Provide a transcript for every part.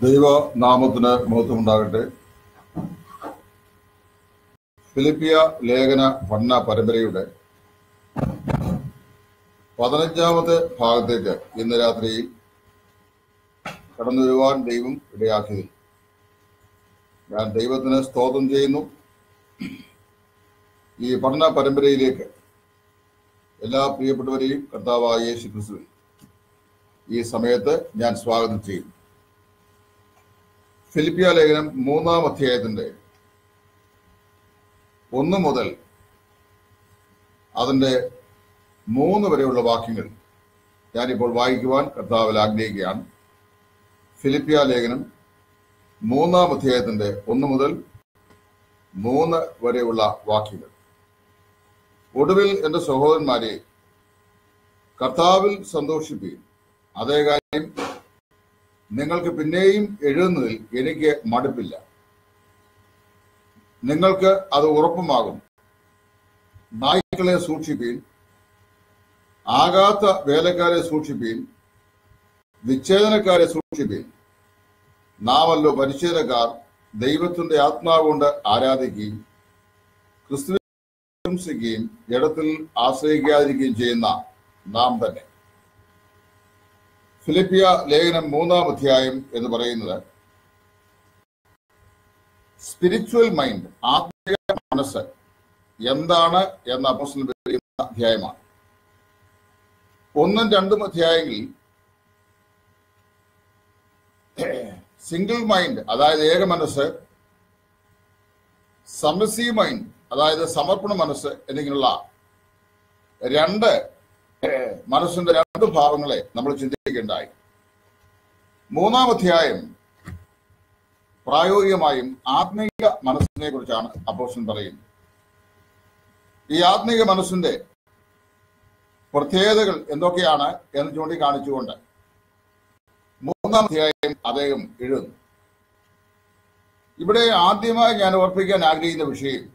ദൈവ നാമത്തിന് മഹത്വമുണ്ടാകട്ടെ ഫിലിപ്പിയ ലേഖന പഠന പരമ്പരയുടെ പതിനഞ്ചാമത്തെ ഭാഗത്തേക്ക് ഇന്ന് രാത്രിയിൽ കടന്നു വരുവാൻ ദൈവം ഇടയാക്കിയതിൽ ഞാൻ ദൈവത്തിന് സ്തോത്രം ചെയ്യുന്നു ഈ പഠന പരമ്പരയിലേക്ക് എല്ലാ പ്രിയപ്പെട്ടവരെയും കർത്താവായ യേശു ക്രിസ്തുവിൽ ഈ സമയത്ത് ഞാൻ സ്വാഗതം ചെയ്യും ഫിലിപ്പിയ ലേഖനം മൂന്നാം അധ്യായത്തിന്റെ ഒന്ന് മുതൽ അതിന്റെ മൂന്ന് വരെയുള്ള വാക്യങ്ങൾ ഞാനിപ്പോൾ വായിക്കുവാൻ കർത്താവിൽ ആഗ്രഹിക്കുകയാണ് ഫിലിപ്പിയ ലേഖനം മൂന്നാം അധ്യായത്തിന്റെ ഒന്ന് മുതൽ മൂന്ന് വരെയുള്ള വാക്യങ്ങൾ ഒടുവിൽ എന്റെ സഹോദരന്മാരെ കർത്താവിൽ സന്തോഷിപ്പിക്കും അതേ കാര്യം നിങ്ങൾക്ക് പിന്നെയും എഴുതുന്നതിൽ എനിക്ക് മടുപ്പില്ല നിങ്ങൾക്ക് അത് ഉറപ്പുമാകും നായ്ക്കളെ സൂക്ഷിപ്പീൻ ആകാത്ത വേലക്കാരെ സൂക്ഷിപ്പീൻ വിച്ഛേദനക്കാരെ സൂക്ഷിപ്പീൻ നാമല്ലോ പരിച്ഛേദക്കാർ ദൈവത്തിന്റെ ആത്മാവ് കൊണ്ട് ആരാധിക്കുകയും ക്രിസ്തു പ്രശംസിക്കുകയും ജഡത്തിൽ ആശ്രയിക്കാതിരിക്കുകയും ചെയ്യുന്ന നാം തന്നെ ഫിലിപ്പിയ ലേഖനം മൂന്നാം അധ്യായം എന്ന് പറയുന്നത് സ്പിരിച്വൽ മൈൻഡ് ആത്മീയ മനസ്സ് എന്താണ് എന്ന അപ്പോസ്റ്റൽ പറയുന്ന അധ്യായമാണ് ഒന്നും രണ്ടും അധ്യായങ്ങളിൽ സിംഗിൾ മൈൻഡ് അതായത് ഏക മനസ്സ് സബ്മിസീവ് മൈൻഡ് അതായത് സമർപ്പണ മനസ്സ് എന്നിങ്ങനെയുള്ള രണ്ട് മനസ്സിന്റെ രണ്ട് ഭാവങ്ങളെ നമ്മൾ ചിന്തിക്കുകയുണ്ടായി മൂന്നാം അധ്യായം പ്രായോഗികമായും ആത്മീക മനസ്സിനെ കുറിച്ചാണ് അപ്പോഷൻ പറയുന്നത് ഈ ആത്മീക മനസ്സിന്റെ പ്രത്യേകതകൾ എന്തൊക്കെയാണ് എന്ന് ചൂണ്ടിക്കാണിച്ചുകൊണ്ട് മൂന്നാം അധ്യായം അദ്ദേഹം എഴുതുന്നു ഇവിടെ ആദ്യമായി ഞാൻ ഓർപ്പിക്കാൻ ആഗ്രഹിക്കുന്ന വിഷയം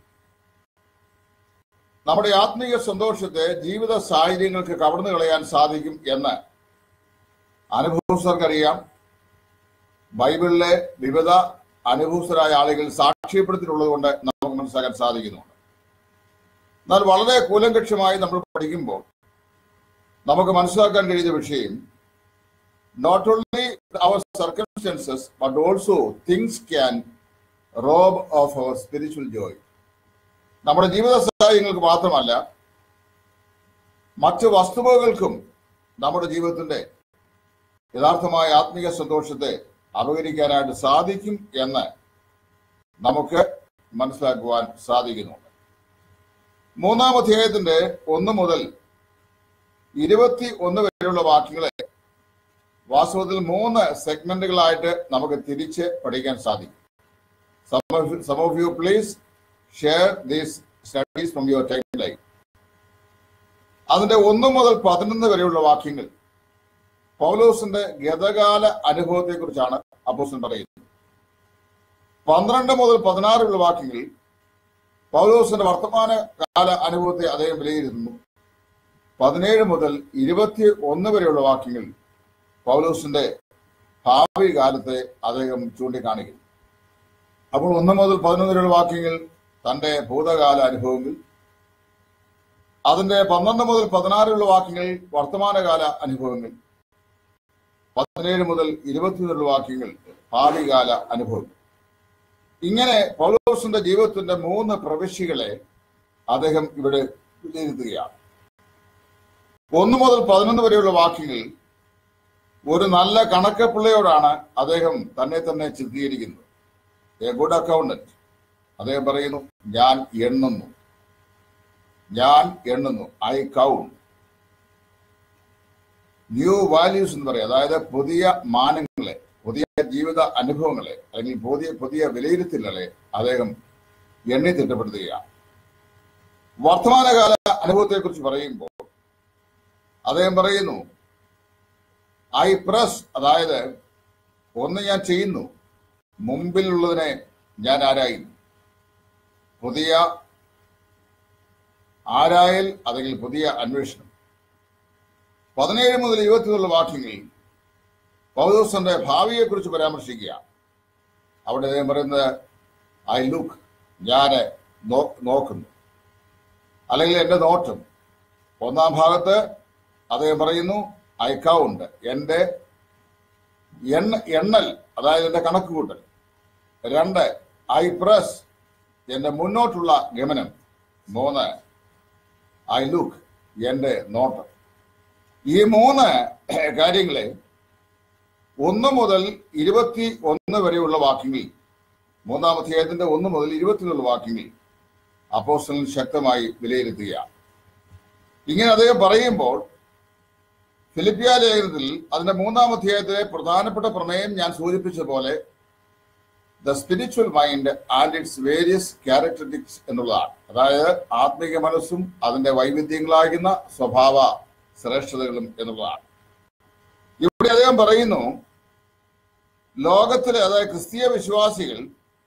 നമ്മുടെ ആത്മീയ സന്തോഷത്തെ ജീവിത സാഹചര്യങ്ങൾക്ക് കവർന്നു കളയാൻ സാധിക്കും എന്ന് അനുഭവസ്ഥർക്കറിയാം ബൈബിളിലെ വിവിധ അനുഭവസ്ഥരായ ആളുകൾ സാക്ഷ്യപ്പെടുത്തിയിട്ടുള്ളത് കൊണ്ട് നമുക്ക് മനസ്സിലാക്കാൻ സാധിക്കുന്നുണ്ട് എന്നാൽ വളരെ കൂലങ്കക്ഷമായി നമ്മൾ പഠിക്കുമ്പോൾ നമുക്ക് മനസ്സിലാക്കാൻ കഴിയുന്ന വിഷയം not only our circumstances but also things can rob of our spiritual joy നമ്മുടെ ജീവിത സാഹചര്യങ്ങൾക്ക് മാത്രമല്ല മറ്റ് വസ്തുവകൾക്കും നമ്മുടെ ജീവിതത്തിന്റെ യഥാർത്ഥമായ ആത്മീയ സന്തോഷത്തെ അപകരിക്കാനായിട്ട് സാധിക്കും എന്ന് നമുക്ക് മനസ്സിലാക്കുവാൻ സാധിക്കുന്നുണ്ട് മൂന്നാം അധ്യായത്തിന്റെ ഒന്ന് മുതൽ ഇരുപത്തി ഒന്ന് വരെയുള്ള വാക്യങ്ങളെ വാസ്തവത്തിൽ മൂന്ന് സെഗ്മെന്റുകളായിട്ട് നമുക്ക് തിരിച്ച് പഠിക്കാൻ സാധിക്കും some of you please share these studies from your timeline അതിന്റെ ഒന്ന് മുതൽ പതിനൊന്ന് വരെയുള്ള വാക്യങ്ങൾ പൗലോസിന്റെ ഗതകാല അനുഭവത്തെ കുറിച്ചാണ് അപ്പോസൻ പറയുന്നത് പന്ത്രണ്ട് മുതൽ പതിനാറുള്ള വാക്യങ്ങളിൽ പൗലോസിന്റെ വർത്തമാന കാല അനുഭവത്തെ അദ്ദേഹം വിലയിരുത്തുന്നു പതിനേഴ് മുതൽ ഇരുപത്തി ഒന്ന് വരെയുള്ള വാക്യങ്ങൾ പൗലോസിന്റെ ഭാവി കാലത്തെ അദ്ദേഹം ചൂണ്ടിക്കാണിക്കുന്നു അപ്പോൾ ഒന്ന് മുതൽ പതിനൊന്ന് വരെയുള്ള വാക്യങ്ങൾ തന്റെ ഭൂതകാല അനുഭവങ്ങൾ അതിന്റെ പന്ത്രണ്ട് മുതൽ പതിനാറുള്ള വാക്യങ്ങൾ വർത്തമാനകാല അനുഭവങ്ങൾ പതിനേഴ് മുതൽ ഇരുപത്തിയൊന്നുള്ള വാക്യങ്ങൾ ഭാവികാല അനുഭവങ്ങൾ ഇങ്ങനെ പൗലോസിന്റെ ജീവിതത്തിന്റെ മൂന്ന് പ്രവിശ്യകളെ അദ്ദേഹം ഇവിടെ വിലയിരുത്തുകയാണ് ഒന്ന് മുതൽ പതിനൊന്ന് വരെയുള്ള വാക്യങ്ങൾ ഒരു നല്ല കണക്കപ്പിള്ളയോടാണ് അദ്ദേഹം തന്നെ തന്നെ ചിത്രീകരിക്കുന്നത് എ ഗുഡ് അക്കൗണ്ടന്റ് അദ്ദേഹം പറയുന്നു ഞാൻ എണ്ണുന്നു ഞാൻ എണ്ണുന്നു ഐ കൗണ്ട് ന്യൂ വാല്യൂസ് എന്ന് പറയും അതായത് പുതിയ മാനങ്ങളെ പുതിയ ജീവിത അനുഭവങ്ങളെ അല്ലെങ്കിൽ പുതിയ പുതിയ വിലയിരുത്തലുകളെ അദ്ദേഹം എണ്ണി തിട്ടപ്പെടുത്തുകയാണ് വർത്തമാനകാല അനുഭവത്തെ കുറിച്ച് പറയുമ്പോൾ അദ്ദേഹം പറയുന്നു ഐ പ്രസ് അതായത് ഒന്ന് ഞാൻ ചെയ്യുന്നു മുമ്പിലുള്ളതിനെ ഞാൻ ആരായുന്നു പുതിയ ആരായൽ അല്ലെങ്കിൽ പുതിയ അന്വേഷണം പതിനേഴ് മുതൽ ഇരുപത്തിയുള്ള വാക്യങ്ങളിൽ പൗലോസിന്റെ ഭാവിയെ കുറിച്ച് പരാമർശിക്കുക അവിടെ അദ്ദേഹം പറയുന്നത് ഐ ലുക്ക് ഞാൻ നോക്കുന്നു അല്ലെങ്കിൽ എന്റെ നോട്ടം ഒന്നാം ഭാഗത്ത് അദ്ദേഹം പറയുന്നു ഐ കൗണ്ട് എന്റെ എണ്ണ എണ്ണൽ അതായത് എന്റെ കണക്കുകൂട്ടൽ രണ്ട് ഐ പ്രസ് എന്റെ മുന്നോട്ടുള്ള ഗമനം മൂന്ന് ഐ ലുക്ക് എന്റെ നോട്ടം ഈ മൂന്ന് കാര്യങ്ങളെ ഒന്ന് മുതൽ ഇരുപത്തി ഒന്ന് വരെയുള്ള വാക്യങ്ങളിൽ മൂന്നാം അധ്യായത്തിന്റെ ഒന്ന് മുതൽ ഇരുപത്തിലുള്ള വാക്യങ്ങളിൽ അപ്പോസ്റ്റലിൽ ശക്തമായി വിലയിരുത്തുകയാണ് ഇങ്ങനെ അദ്ദേഹം പറയുമ്പോൾ ഫിലിപ്പിയ ലേഖനത്തിൽ അതിന്റെ മൂന്നാം അധ്യായത്തിലെ പ്രധാനപ്പെട്ട പ്രമേയം ഞാൻ സൂചിപ്പിച്ച പോലെ the spiritual mind and its various characteristics എന്നുള്ളതാണ് അതായത് ആത്മീക മനസ്സും അതിന്റെ വൈവിധ്യങ്ങളാകുന്ന സ്വഭാവ ശ്രേഷ്ഠതകളും എന്നുള്ളതാണ് ഇവിടെ അദ്ദേഹം പറയുന്നു ലോകത്തിലെ അതായത് ക്രിസ്തീയ വിശ്വാസികൾ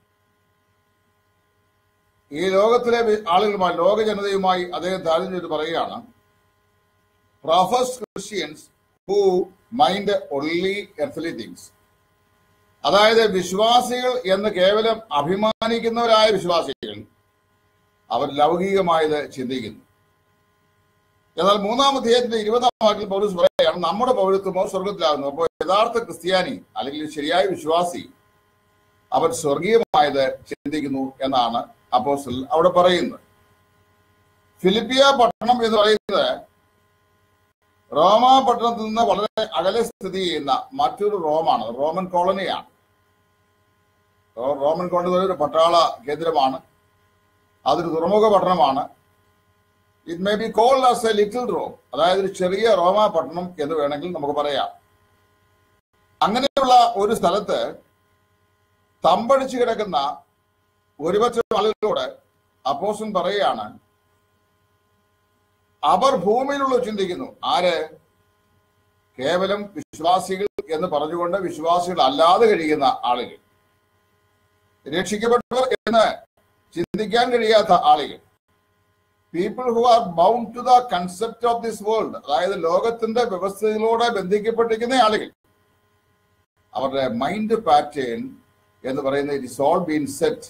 ഈ ലോകത്തിലെ വി- ആളുകളുമായി ലോക ജനതയുമായി അദ്ദേഹം താരതമ്യം ചെയ്ത് പറയുകയാണ് profess Christians who mind only earthly things അതായത് വിശ്വാസികൾ എന്ന് കേവലം അഭിമാനിക്കുന്നവരായ വിശ്വാസികൾ അവർ ലൗകികമായത് ചിന്തിക്കുന്നു എന്നാൽ മൂന്നാം അധ്യായത്തിന്റെ ഇരുപതാം വാക്കിൽ പൗരസ് പറയുകയാണ് നമ്മുടെ പൗരത്വമോ സ്വർഗത്തിലാകുന്നു അപ്പോൾ യഥാർത്ഥ ക്രിസ്ത്യാനി അല്ലെങ്കിൽ ശരിയായ വിശ്വാസി അവൻ സ്വർഗീയമായത് ചിന്തിക്കുന്നു എന്നാണ് അപ്പോസ്റ്റൽ അവിടെ പറയുന്നത് ഫിലിപ്പിയ പട്ടണം എന്ന് പറയുന്നത് റോമ പട്ടണത്തിൽ നിന്ന് വളരെ അകലെ സ്ഥിതി ചെയ്യുന്ന മറ്റൊരു റോമാണ് റോമൻ കോളനിയാണ് റോ- റോമൻ കോളനി ഒരു പട്ടാള കേന്ദ്രമാണ് അതൊരു തുറമുഖ പട്ടണമാണ് it may be called as a little Rome അതായത് ഒരു ചെറിയ റോമ പട്ടണം എന്ന് വേണമെങ്കിൽ നമുക്ക് പറയാം അങ്ങനെയുള്ള ഒരു സ്ഥലത്ത് തമ്പടിച്ചു കിടക്കുന്ന ഒരുപറ്റം ആളുകളോട് അപ്പോസൻ പറയുകയാണ് അവർ ഭൂമിയിലുള്ള ചിന്തിക്കുന്നു ആര് കേവലം വിശ്വാസികൾ എന്ന് പറഞ്ഞുകൊണ്ട് വിശ്വാസികൾ അല്ലാതെ കഴിയുന്ന ആളുകൾ രക്ഷിക്കപ്പെട്ടവർ എന്ന് ചിന്തിക്കാൻ കഴിയാത്ത ആളുകൾ people who are bound to the concept of this world അതായത് ലോകത്തിന്റെ വ്യവസ്ഥയിലൂടെ ബന്ധിക്കപ്പെട്ടിരിക്കുന്ന ആളുകൾ അവരുടെ മൈൻഡ് പാറ്റേൺ എന്ന് പറയുന്നത് it is all been set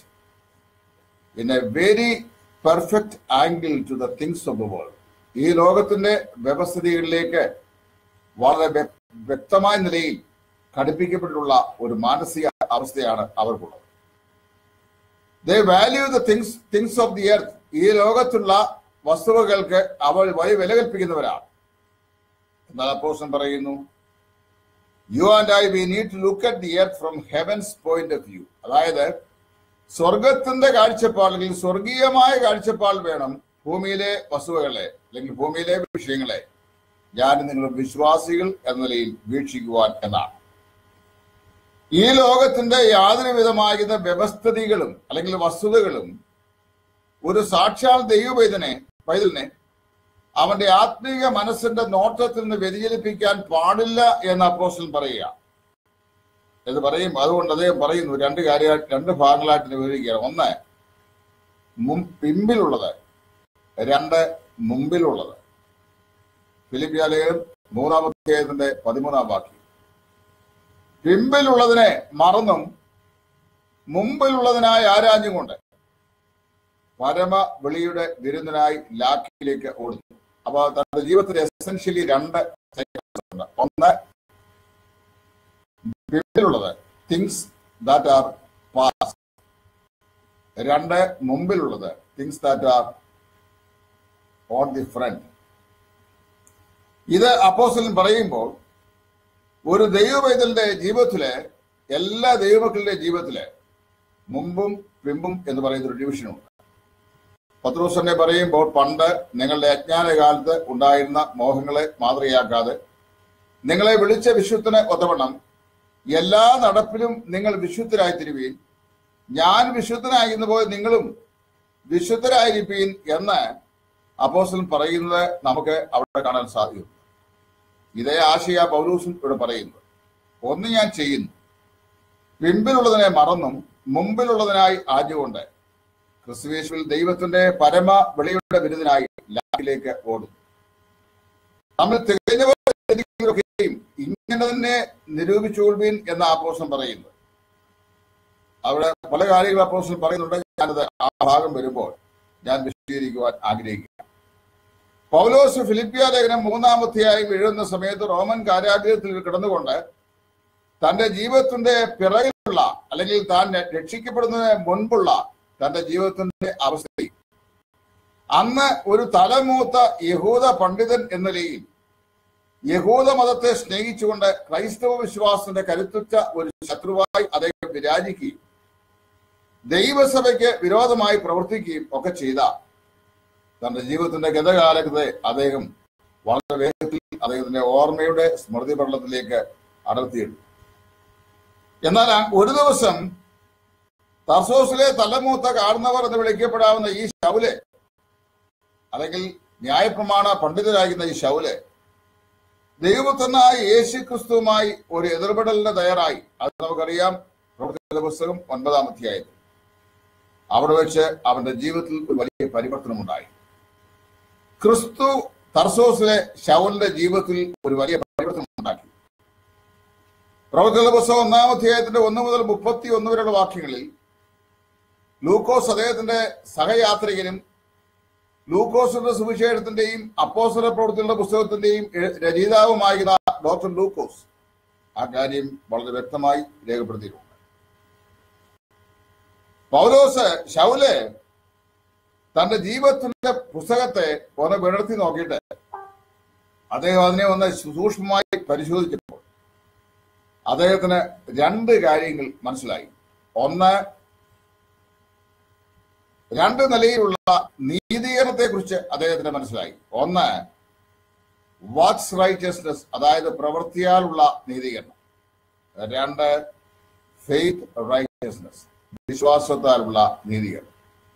in a very perfect angle to the things of the world ഈ ലോകത്തിന്റെ വ്യവസ്ഥിതികളിലേക്ക് വളരെ വ്യ- വ്യക്തമായ നിലയിൽ ഘടിപ്പിക്കപ്പെട്ടിട്ടുള്ള ഒരു മാനസിക അവസ്ഥയാണ് അവർക്കുള്ളത് they value the things things of the earth ഈ ലോകത്തുള്ള വസ്തുവകൾക്ക് അവർ വലിയ വില കൽപ്പിക്കുന്നവരാണ് എന്നാൽ അപ്പോസൻ പറയുന്നു you and I we need to look at the earth from heaven's point of view അതായത് സ്വർഗത്തിന്റെ കാഴ്ചപ്പാടിൽ സ്വർഗീയമായ കാഴ്ചപ്പാട് വേണം ഭൂമിയിലെ വസ്തുവകളെ അല്ലെങ്കിൽ ഭൂമിയിലെ വിഷയങ്ങളെ ഞാൻ നിങ്ങൾ വിശ്വാസികൾ എന്ന നിലയിൽ വീക്ഷിക്കുവാൻ എന്നാണ് ഈ ലോകത്തിന്റെ യാതൊരു വിധമാകുന്ന വ്യവസ്ഥിതികളും അല്ലെങ്കിൽ വസ്തുതകളും ഒരു സാക്ഷാൽ ദൈവവൈതനെ പൈതലിനെ അവന്റെ ആത്മീക മനസ്സിന്റെ നോട്ടത്തിൽ നിന്ന് വ്യതിചലിപ്പിക്കാൻ പാടില്ല എന്ന് അപ്പോസ്റ്റൽ പറയുക എന്ന് പറയും അതുകൊണ്ട് അദ്ദേഹം പറയുന്നു രണ്ട് കാര്യ രണ്ട് ഭാഗങ്ങളായിട്ട് വിവരിക്കുകയാണ് ഒന്ന് മും- പിമ്പിലുള്ളത് രണ്ട് മുമ്പിലുള്ളത് ഫിലിപ്പിയ ലേഖനം മൂന്നാമത്തെ അധ്യായത്തിന്റെ പതിമൂന്നാം വാക്യം പിമ്പിലുള്ളതിനെ മറന്നും മുമ്പിലുള്ളതിനായി ആരാഞ്ഞുകൊണ്ട് പരമ വെളിയുടെ വിരുദ്ധനായി ലാക്കിലേക്ക് ഓടുന്നു അപ്പൊ തന്റെ ജീവിതത്തിൽ എസെൻഷ്യലി രണ്ട് cycles ഉണ്ട് ഒന്ന് പിമ്പിലുള്ളത് തിങ്സ് ദാറ്റ് ആർ പാസ്റ്റ് രണ്ട് മുമ്പിലുള്ളത് things that are on the front ഇത് അപ്പോസ്റ്റലൻ പറയുമ്പോൾ ഒരു ദൈവവൈതലിന്റെ ജീവിതത്തിലെ എല്ലാ ദൈവമക്കളുടെ ജീവിതത്തിലെ മുമ്പും പിമ്പും എന്ന് പറയുന്ന ഒരു ഡിവിഷനുണ്ട് പത്രോസ് തന്നെ പറയുമ്പോൾ പണ്ട് നിങ്ങളുടെ അജ്ഞാന കാലത്ത് ഉണ്ടായിരുന്ന മോഹങ്ങളെ മാതൃകയാക്കാതെ നിങ്ങളെ വിളിച്ച വിശുദ്ധന് ഒത്തവണ്ണം എല്ലാ നടപ്പിലും നിങ്ങൾ വിശുദ്ധരായി തിരുവീൻ ഞാൻ വിശുദ്ധനായിരുന്ന പോലെ നിങ്ങളും വിശുദ്ധരായിരിപ്പീൻ എന്ന് അപ്പോസ്റ്റലൻ പറയുന്നത് നമുക്ക് അവിടെ കാണാൻ സാധിക്കും ഇതേ ആശയ പൗലൂസും ഇവിടെ പറയുന്നത് ഒന്ന് ഞാൻ ചെയ്യുന്നു പിമ്പിലുള്ളതിനെ മറന്നും മുമ്പിലുള്ളതിനായി ആഞ്ഞുകൊണ്ട് ക്രിസ്തുവേശുവിൽ ദൈവത്തിന്റെ പരമ വെളിയുടെ വിരുദ്ധനായി ലാക്കിലേക്ക് ഓടുന്നു നമ്മൾ തികഞ്ഞവരെയും ഇങ്ങനെ ഇങ്ങനെ തന്നെ നിരൂപിച്ചുകൊള്ളുവീൻ എന്ന ആപ്പോസം പറയുന്നത് അവിടെ പല കാര്യങ്ങൾ അപ്പോസ്റ്റൽ പറയുന്നുണ്ട് ഞാനത് ആ ഭാഗം വരുമ്പോൾ ഞാൻ വിശദീകരിക്കുവാൻ ആഗ്രഹിക്കുക പൗലോസ് ഫിലിപ്പിയ ലേഖനം മൂന്നാമത്തെയായി എഴുതുന്ന സമയത്ത് റോമൻ കാരാഗ്രഹത്തിൽ കിടന്നുകൊണ്ട് തന്റെ ജീവിതത്തിന്റെ പിറകിലുള്ള അല്ലെങ്കിൽ താൻ രക്ഷിക്കപ്പെടുന്നതിന് മുൻപുള്ള തന്റെ ജീവിതത്തിന്റെ അവസ്ഥയിൽ അന്ന് ഒരു തലമൂത്ത യഹൂദ പണ്ഡിതൻ എന്ന നിലയിൽ യഹൂദ മതത്തെ സ്നേഹിച്ചുകൊണ്ട് ക്രൈസ്തവ വിശ്വാസത്തിന്റെ കരുത്തുറ്റ ഒരു ശത്രുവായി അദ്ദേഹം വിരാജിക്കുകയും ദൈവസഭയ്ക്ക് വിരോധമായി പ്രവർത്തിക്കുകയും ഒക്കെ ചെയ്ത തന്റെ ജീവിതത്തിന്റെ ഗതകാലത്തെ അദ്ദേഹം വളരെ വേഗത്തിൽ അദ്ദേഹത്തിന്റെ ഓർമ്മയുടെ സ്മൃതി പടലത്തിലേക്ക് അടർത്തിയിട്ടു എന്നാൽ ആ ഒരു ദിവസം തർസോസിലെ തലമൂത്ത കാർന്നവർ എന്ന് വിളിക്കപ്പെടാവുന്ന ഈ ശൗലെ അല്ലെങ്കിൽ ന്യായപ്രമാണ പണ്ഡിതരാകുന്ന ഈ ശൗലെ ദൈവപുത്രനായ യേശു ക്രിസ്തുവുമായി ഒരു എതിർപെടലിന് തയ്യാറായി അത് നമുക്കറിയാം പ്രവർത്തന പുസ്തകം ഒൻപതാം അധ്യായത്തിൽ അവിടെ വെച്ച് അവന്റെ ജീവിതത്തിൽ ഒരു വലിയ പരിവർത്തനം ഉണ്ടായി ക്രിസ്തു തർസോസിലെ ശൗലിന്റെ ജീവിതത്തിൽ ഒരു വലിയ പരിവർത്തനം ഉണ്ടാക്കി പ്രവർത്തന പുസ്തകം ഒന്നാം അധ്യായത്തിന്റെ ഒന്ന് മുതൽ മുപ്പത്തി ഒന്ന് വരെയുള്ള വാക്യങ്ങളിൽ ലൂക്കോസ് അദ്ദേഹത്തിന്റെ സഹയാത്രികനും ലൂക്കോസിന്റെ സുവിശേഷത്തിന്റെയും അപ്പോസല പ്രവൃത്തികളുടെ പുസ്തകത്തിന്റെയും എ- രചയിതാവുമായിരുന്ന ഡോക്ടർ ലൂക്കോസ് ആ കാര്യം വളരെ വ്യക്തമായി രേഖപ്പെടുത്തിയിട്ടുണ്ട് പൗലോസ് ശൗല് തന്റെ ജീവിതത്തിന്റെ പുസ്തകത്തെ ഒന്ന് വിടർത്തി നോക്കിയിട്ട് അദ്ദേഹം അതിനെ ഒന്ന് സൂക്ഷ്മമായി പരിശോധിച്ചപ്പോൾ അദ്ദേഹത്തിന് രണ്ട് കാര്യങ്ങൾ മനസ്സിലായി ഒന്ന് രണ്ട് നിലയിലുള്ള നീതീകരണത്തെ കുറിച്ച് അദ്ദേഹത്തിന് മനസ്സിലായി ഒന്ന് വാട്സ് റൈറ്റസ്നെസ് അതായത് പ്രവൃത്തിയാലുള്ള നീതീകരണം രണ്ട് ഫെയ്ത്ത് റൈറ്റസ്നെസ് വിശ്വാസത്താലുള്ള നീതീകരണം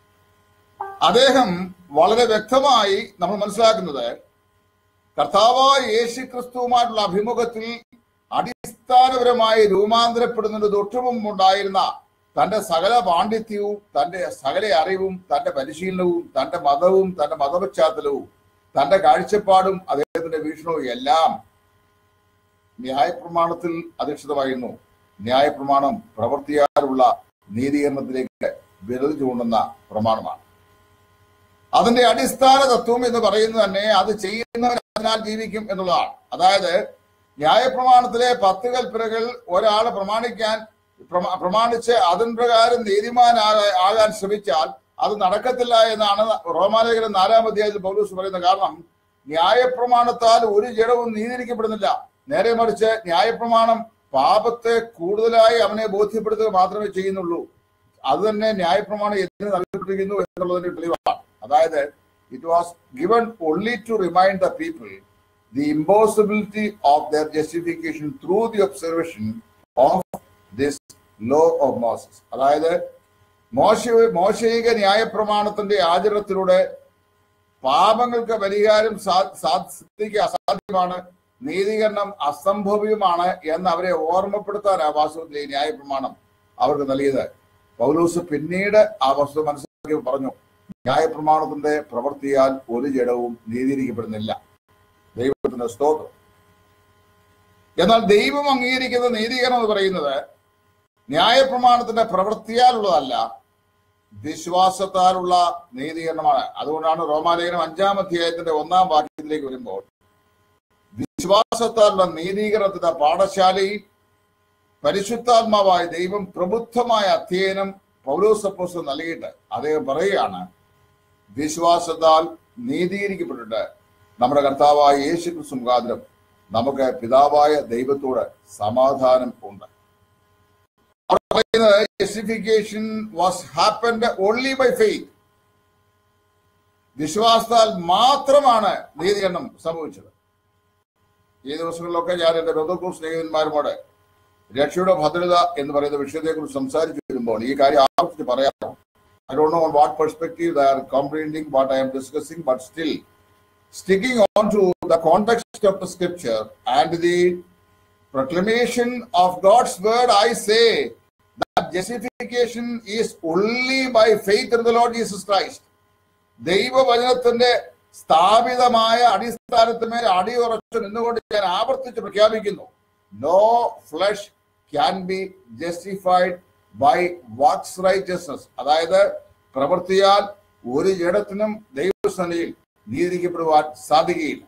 അദ്ദേഹം വളരെ വ്യക്തമായി നമ്മൾ മനസ്സിലാക്കുന്നത് കർത്താവായ യേശു ക്രിസ്തുവുമായിട്ടുള്ള അഭിമുഖത്തിൽ അടിസ്ഥാനപരമായി രൂപാന്തരപ്പെടുന്നതിന് തൊട്ടു മുമ്പുണ്ടായിരുന്ന തന്റെ സകല പാണ്ഡിത്യവും തന്റെ സകല അറിവും തന്റെ പരിശീലനവും തന്റെ മതവും തന്റെ മതപശ്ചാത്തലവും തന്റെ കാഴ്ചപ്പാടും അദ്ദേഹത്തിന്റെ വീക്ഷണവും എല്ലാം ന്യായപ്രമാണത്തിൽ അധിഷ്ഠിതമായിരുന്നു ന്യായപ്രമാണം പ്രവർത്തിയാലുള്ള നീതീകരണത്തിലേക്ക് വിരൽ ചൂണ്ടുന്ന പ്രമാണമാണ് അതിന്റെ അടിസ്ഥാന തത്വം എന്ന് പറയുന്നത് തന്നെ അത് ചെയ്യുന്നവൻ അതിനാൽ ജീവിക്കും എന്നുള്ളതാണ് അതായത് ന്യായപ്രമാണത്തിലെ പത്ത് കൽപ്പനകൾ ഒരാൾ പ്രമാണിക്കാൻ പ്രമാ- പ്രമാണിച്ച് അതിൻ പ്രകാരം നീതിമാനാകാൻ ആകാൻ ശ്രമിച്ചാൽ അത് നടക്കത്തില്ല എന്നാണ് റോമാലേഖനം നാലാം അധ്യായത്തിൽ പൗലൂസ് പറയുന്നത് കാരണം ന്യായപ്രമാണത്താൽ ഒരു ജഡവും നീതിരിക്കപ്പെടുന്നില്ല നേരെ മറിച്ച് ന്യായപ്രമാണം പാപത്തെ കൂടുതലായി അവനെ ബോധ്യപ്പെടുത്തുക മാത്രമേ ചെയ്യുന്നുള്ളൂ അത് തന്നെ ന്യായപ്രമാണം എന്തിനു നൽകപ്പെട്ടിരിക്കുന്നു എന്നുള്ളതിന്റെ തെളിവാണ് അതായത് it was given only to remind the people the impossibility of their justification through the observation of this law of Moses അതായത് മോശ മോശയിക ന്യായപ്രമാണത്തിന്റെ ആചരണത്തിലൂടെ പാപങ്ങൾക്ക് പരിഹാരം സാ- സാ- സിദ്ധിക്കുക അസാധ്യമാണ് നീതീകരണം അസംഭവ്യമാണ് എന്ന് അവരെ ഓർമ്മപ്പെടുത്താൻ ആ വാസ്തവത്തിൽ ഈ ന്യായപ്രമാണം അവർക്ക് നൽകിയത് പൗലൂസ് പിന്നീട് ആ വസ്തു മനസ്സിലാക്കി പറഞ്ഞു ന്യായപ്രമാണത്തിന്റെ പ്രവൃത്തിയാൽ ഒരു ജഡവും നീതീകരിക്കപ്പെടുന്നില്ല ദൈവത്തിന്റെ സ്തോത്രം എന്നാൽ ദൈവം അംഗീകരിക്കുന്ന നീതീകരണം എന്ന് പറയുന്നത് ന്യായപ്രമാണത്തിന്റെ പ്രവൃത്തിയാലുള്ളതല്ല വിശ്വാസത്താലുള്ള നീതീകരണമാണ് അതുകൊണ്ടാണ് റോമാലേഖനം അഞ്ചാം അധ്യായത്തിന്റെ ഒന്നാം വാക്യത്തിലേക്ക് വരുമ്പോൾ വിശ്വാസത്താലുള്ള നീതീകരണത്തിന്റെ പാഠശാലയിൽ പരിശുദ്ധാത്മാവായ ദൈവം പ്രബുദ്ധമായ അധ്യയനം പൗലോസപ്പോസ് നൽകിയിട്ട് അദ്ദേഹം പറയുകയാണ് വിശ്വാസത്താൽ നീതീകരിക്കപ്പെട്ടിട്ട് നമ്മുടെ കർത്താവായ യേശു ക്രിസ്തു മുഖാന്തരം നമുക്ക് പിതാവായ ദൈവത്തോട് സമാധാനം ഉണ്ട് അവിടെ പറയുന്നത് justification was happened only by faith വിശ്വാസത്താൽ മാത്രമാണ് നീതീകരണം സംഭവിച്ചത് ഈ ദിവസങ്ങളിലൊക്കെ ഞാൻ എന്റെ ബന്ധുക്കൂർ സ്നേഹിതന്മാരുമോട് രക്ഷയുടെ ഭദ്രത എന്ന് പറയുന്ന വിഷയത്തെക്കുറിച്ച് സംസാരിച്ചു വരുമ്പോൾ ഈ കാര്യം ആവർത്തിച്ച് പറയാമോ I don't know what perspective they are comprehending what I am discussing but still sticking on to the context of the scripture and the proclamation of God's word, I say that justification is only by faith in the Lord Jesus Christ. ദൈവവചനത്തിന്റെ സ്ഥാപിതമായ അടിസ്ഥാനത്തിന്മേൽ അടിയുറച്ചു നിന്നുകൊണ്ട് ഞാൻ ആവർത്തിച്ച് പ്രഖ്യാപിക്കുന്നു no flesh can be justified by works righteousness അതായത് പ്രവൃത്തിയാൽ ഒരു ജഡത്തിനും ദൈവസനയിൽ നീതിക്കപ്പെടുവാൻ സാധിക്കുകയില്ല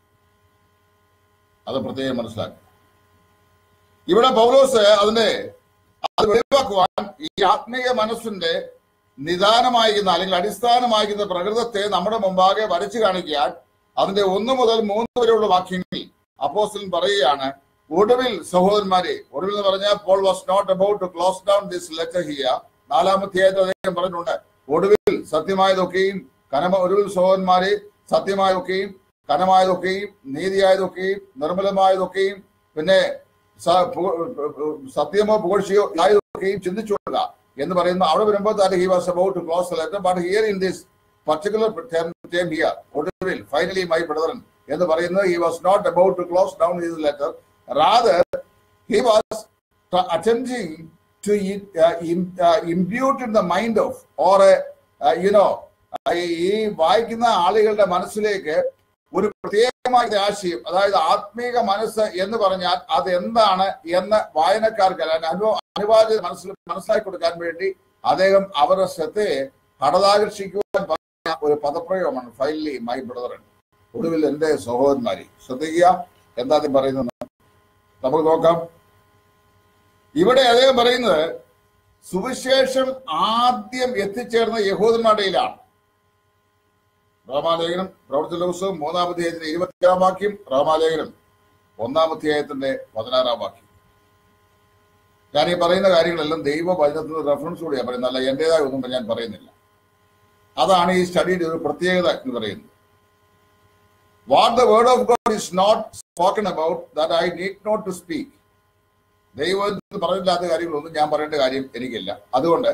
അത് പ്രത്യേകം മനസ്സിലാക്കുക ഇവിടെ പൗലോസ് അതിന്റെ അത് വെളിവാക്കുവാൻ ഈ ആത്മീയ മനസ്സിന്റെ നിദാനമായിരിക്കുന്ന അല്ലെങ്കിൽ അടിസ്ഥാനമായിരിക്കുന്ന പ്രകൃതത്തെ നമ്മുടെ മുമ്പാകെ വരച്ചു കാണിക്കാൻ അതിന്റെ ഒന്ന് മുതൽ മൂന്ന് വരെയുള്ള വാക്യങ്ങളിൽ അപ്പോസ്റ്റലൻ പറയുകയാണ് ഒടുവിൽ സഹോദരന്മാരെ ഒടുവിൽ എന്ന് പറഞ്ഞാൽ Paul was not about to close down this letter here നാലാമത്തെ അദ്ദേഹം പറഞ്ഞിട്ടുണ്ട് ഒടുവിൽ സത്യമായതൊക്കെയും കനമ ഒടുവിൽ സഹോദരന്മാരെ സത്യമായതൊക്കെയും കനമായതൊക്കെയും നീതിയായതൊക്കെയും നിർമ്മലമായതൊക്കെയും പിന്നെ സ- പു- സത്യമോ പുകഴ്ചയോ ആയതൊക്കെയും ചിന്തിച്ചു കൊള്ളുക എന്ന് പറയുന്ന അവിടെ വരുമ്പോൾ that he was about to close the letter but here in this particular term, term here ഒടുവിൽ finally my brethren എന്ന് പറയുന്നത് he was not about to close down his letter rather he was t- attempting to uh, im- uh, impute in the mind of or uh, uh, you know uh, ഈ വായിക്കുന്ന ആളുകളുടെ മനസ്സിലേക്ക് ഒരു പ്രത്യേകമായ ആശയം അതായത് ആത്മീക മനസ്സ് എന്ന് പറഞ്ഞാൽ അത് എന്താണ് എന്ന് വായനക്കാർക്ക് അല്ലെങ്കിൽ അനു അനിവാര്യ മനസ്സിൽ മനസ്സിലാക്കി കൊടുക്കാൻ വേണ്ടി അദ്ദേഹം അവരുടെ ശ്രദ്ധയെ ഹടതാകർഷിക്കുവാൻ പറഞ്ഞ ഒരു പദപ്രയോഗമാണ് ഫൈനലി മൈ ബ്രദറൻ ഒടുവിൽ എന്റെ സഹോദരന്മാരെ ശ്രദ്ധിക്കുക എന്താ അദ്ദേഹം പറയുന്നത് നമുക്ക് നോക്കാം ഇവിടെ അദ്ദേഹം പറയുന്നത് സുവിശേഷം ആദ്യം എത്തിച്ചേർന്ന യഹൂദന്മാരുടെ ഇടയിലാണ് റോമാലേഖനം പ്രവർത്തന ദിവസവും മൂന്നാം അധ്യായത്തിന്റെ ഇരുപത്തിയാറാം വാക്യം റോമാലേഖനം ഒന്നാം അധ്യായത്തിന്റെ പതിനാറാം വാക്യം ഞാൻ ഈ പറയുന്ന കാര്യങ്ങളെല്ലാം ദൈവ വചനത്തിന് റെഫറൻസ് കൂടിയാണ് പറയുന്നത് അല്ല എന്റേതായ ഒന്നും ഞാൻ പറയുന്നില്ല അതാണ് ഈ സ്റ്റഡിയുടെ ഒരു പ്രത്യേകത എന്ന് പറയുന്നത് what the word of God is not spoken about that I need not to speak ദൈവത്തിൽ പറഞ്ഞില്ലാത്ത കാര്യങ്ങളൊന്നും ഞാൻ പറയേണ്ട കാര്യം എനിക്കില്ല അതുകൊണ്ട്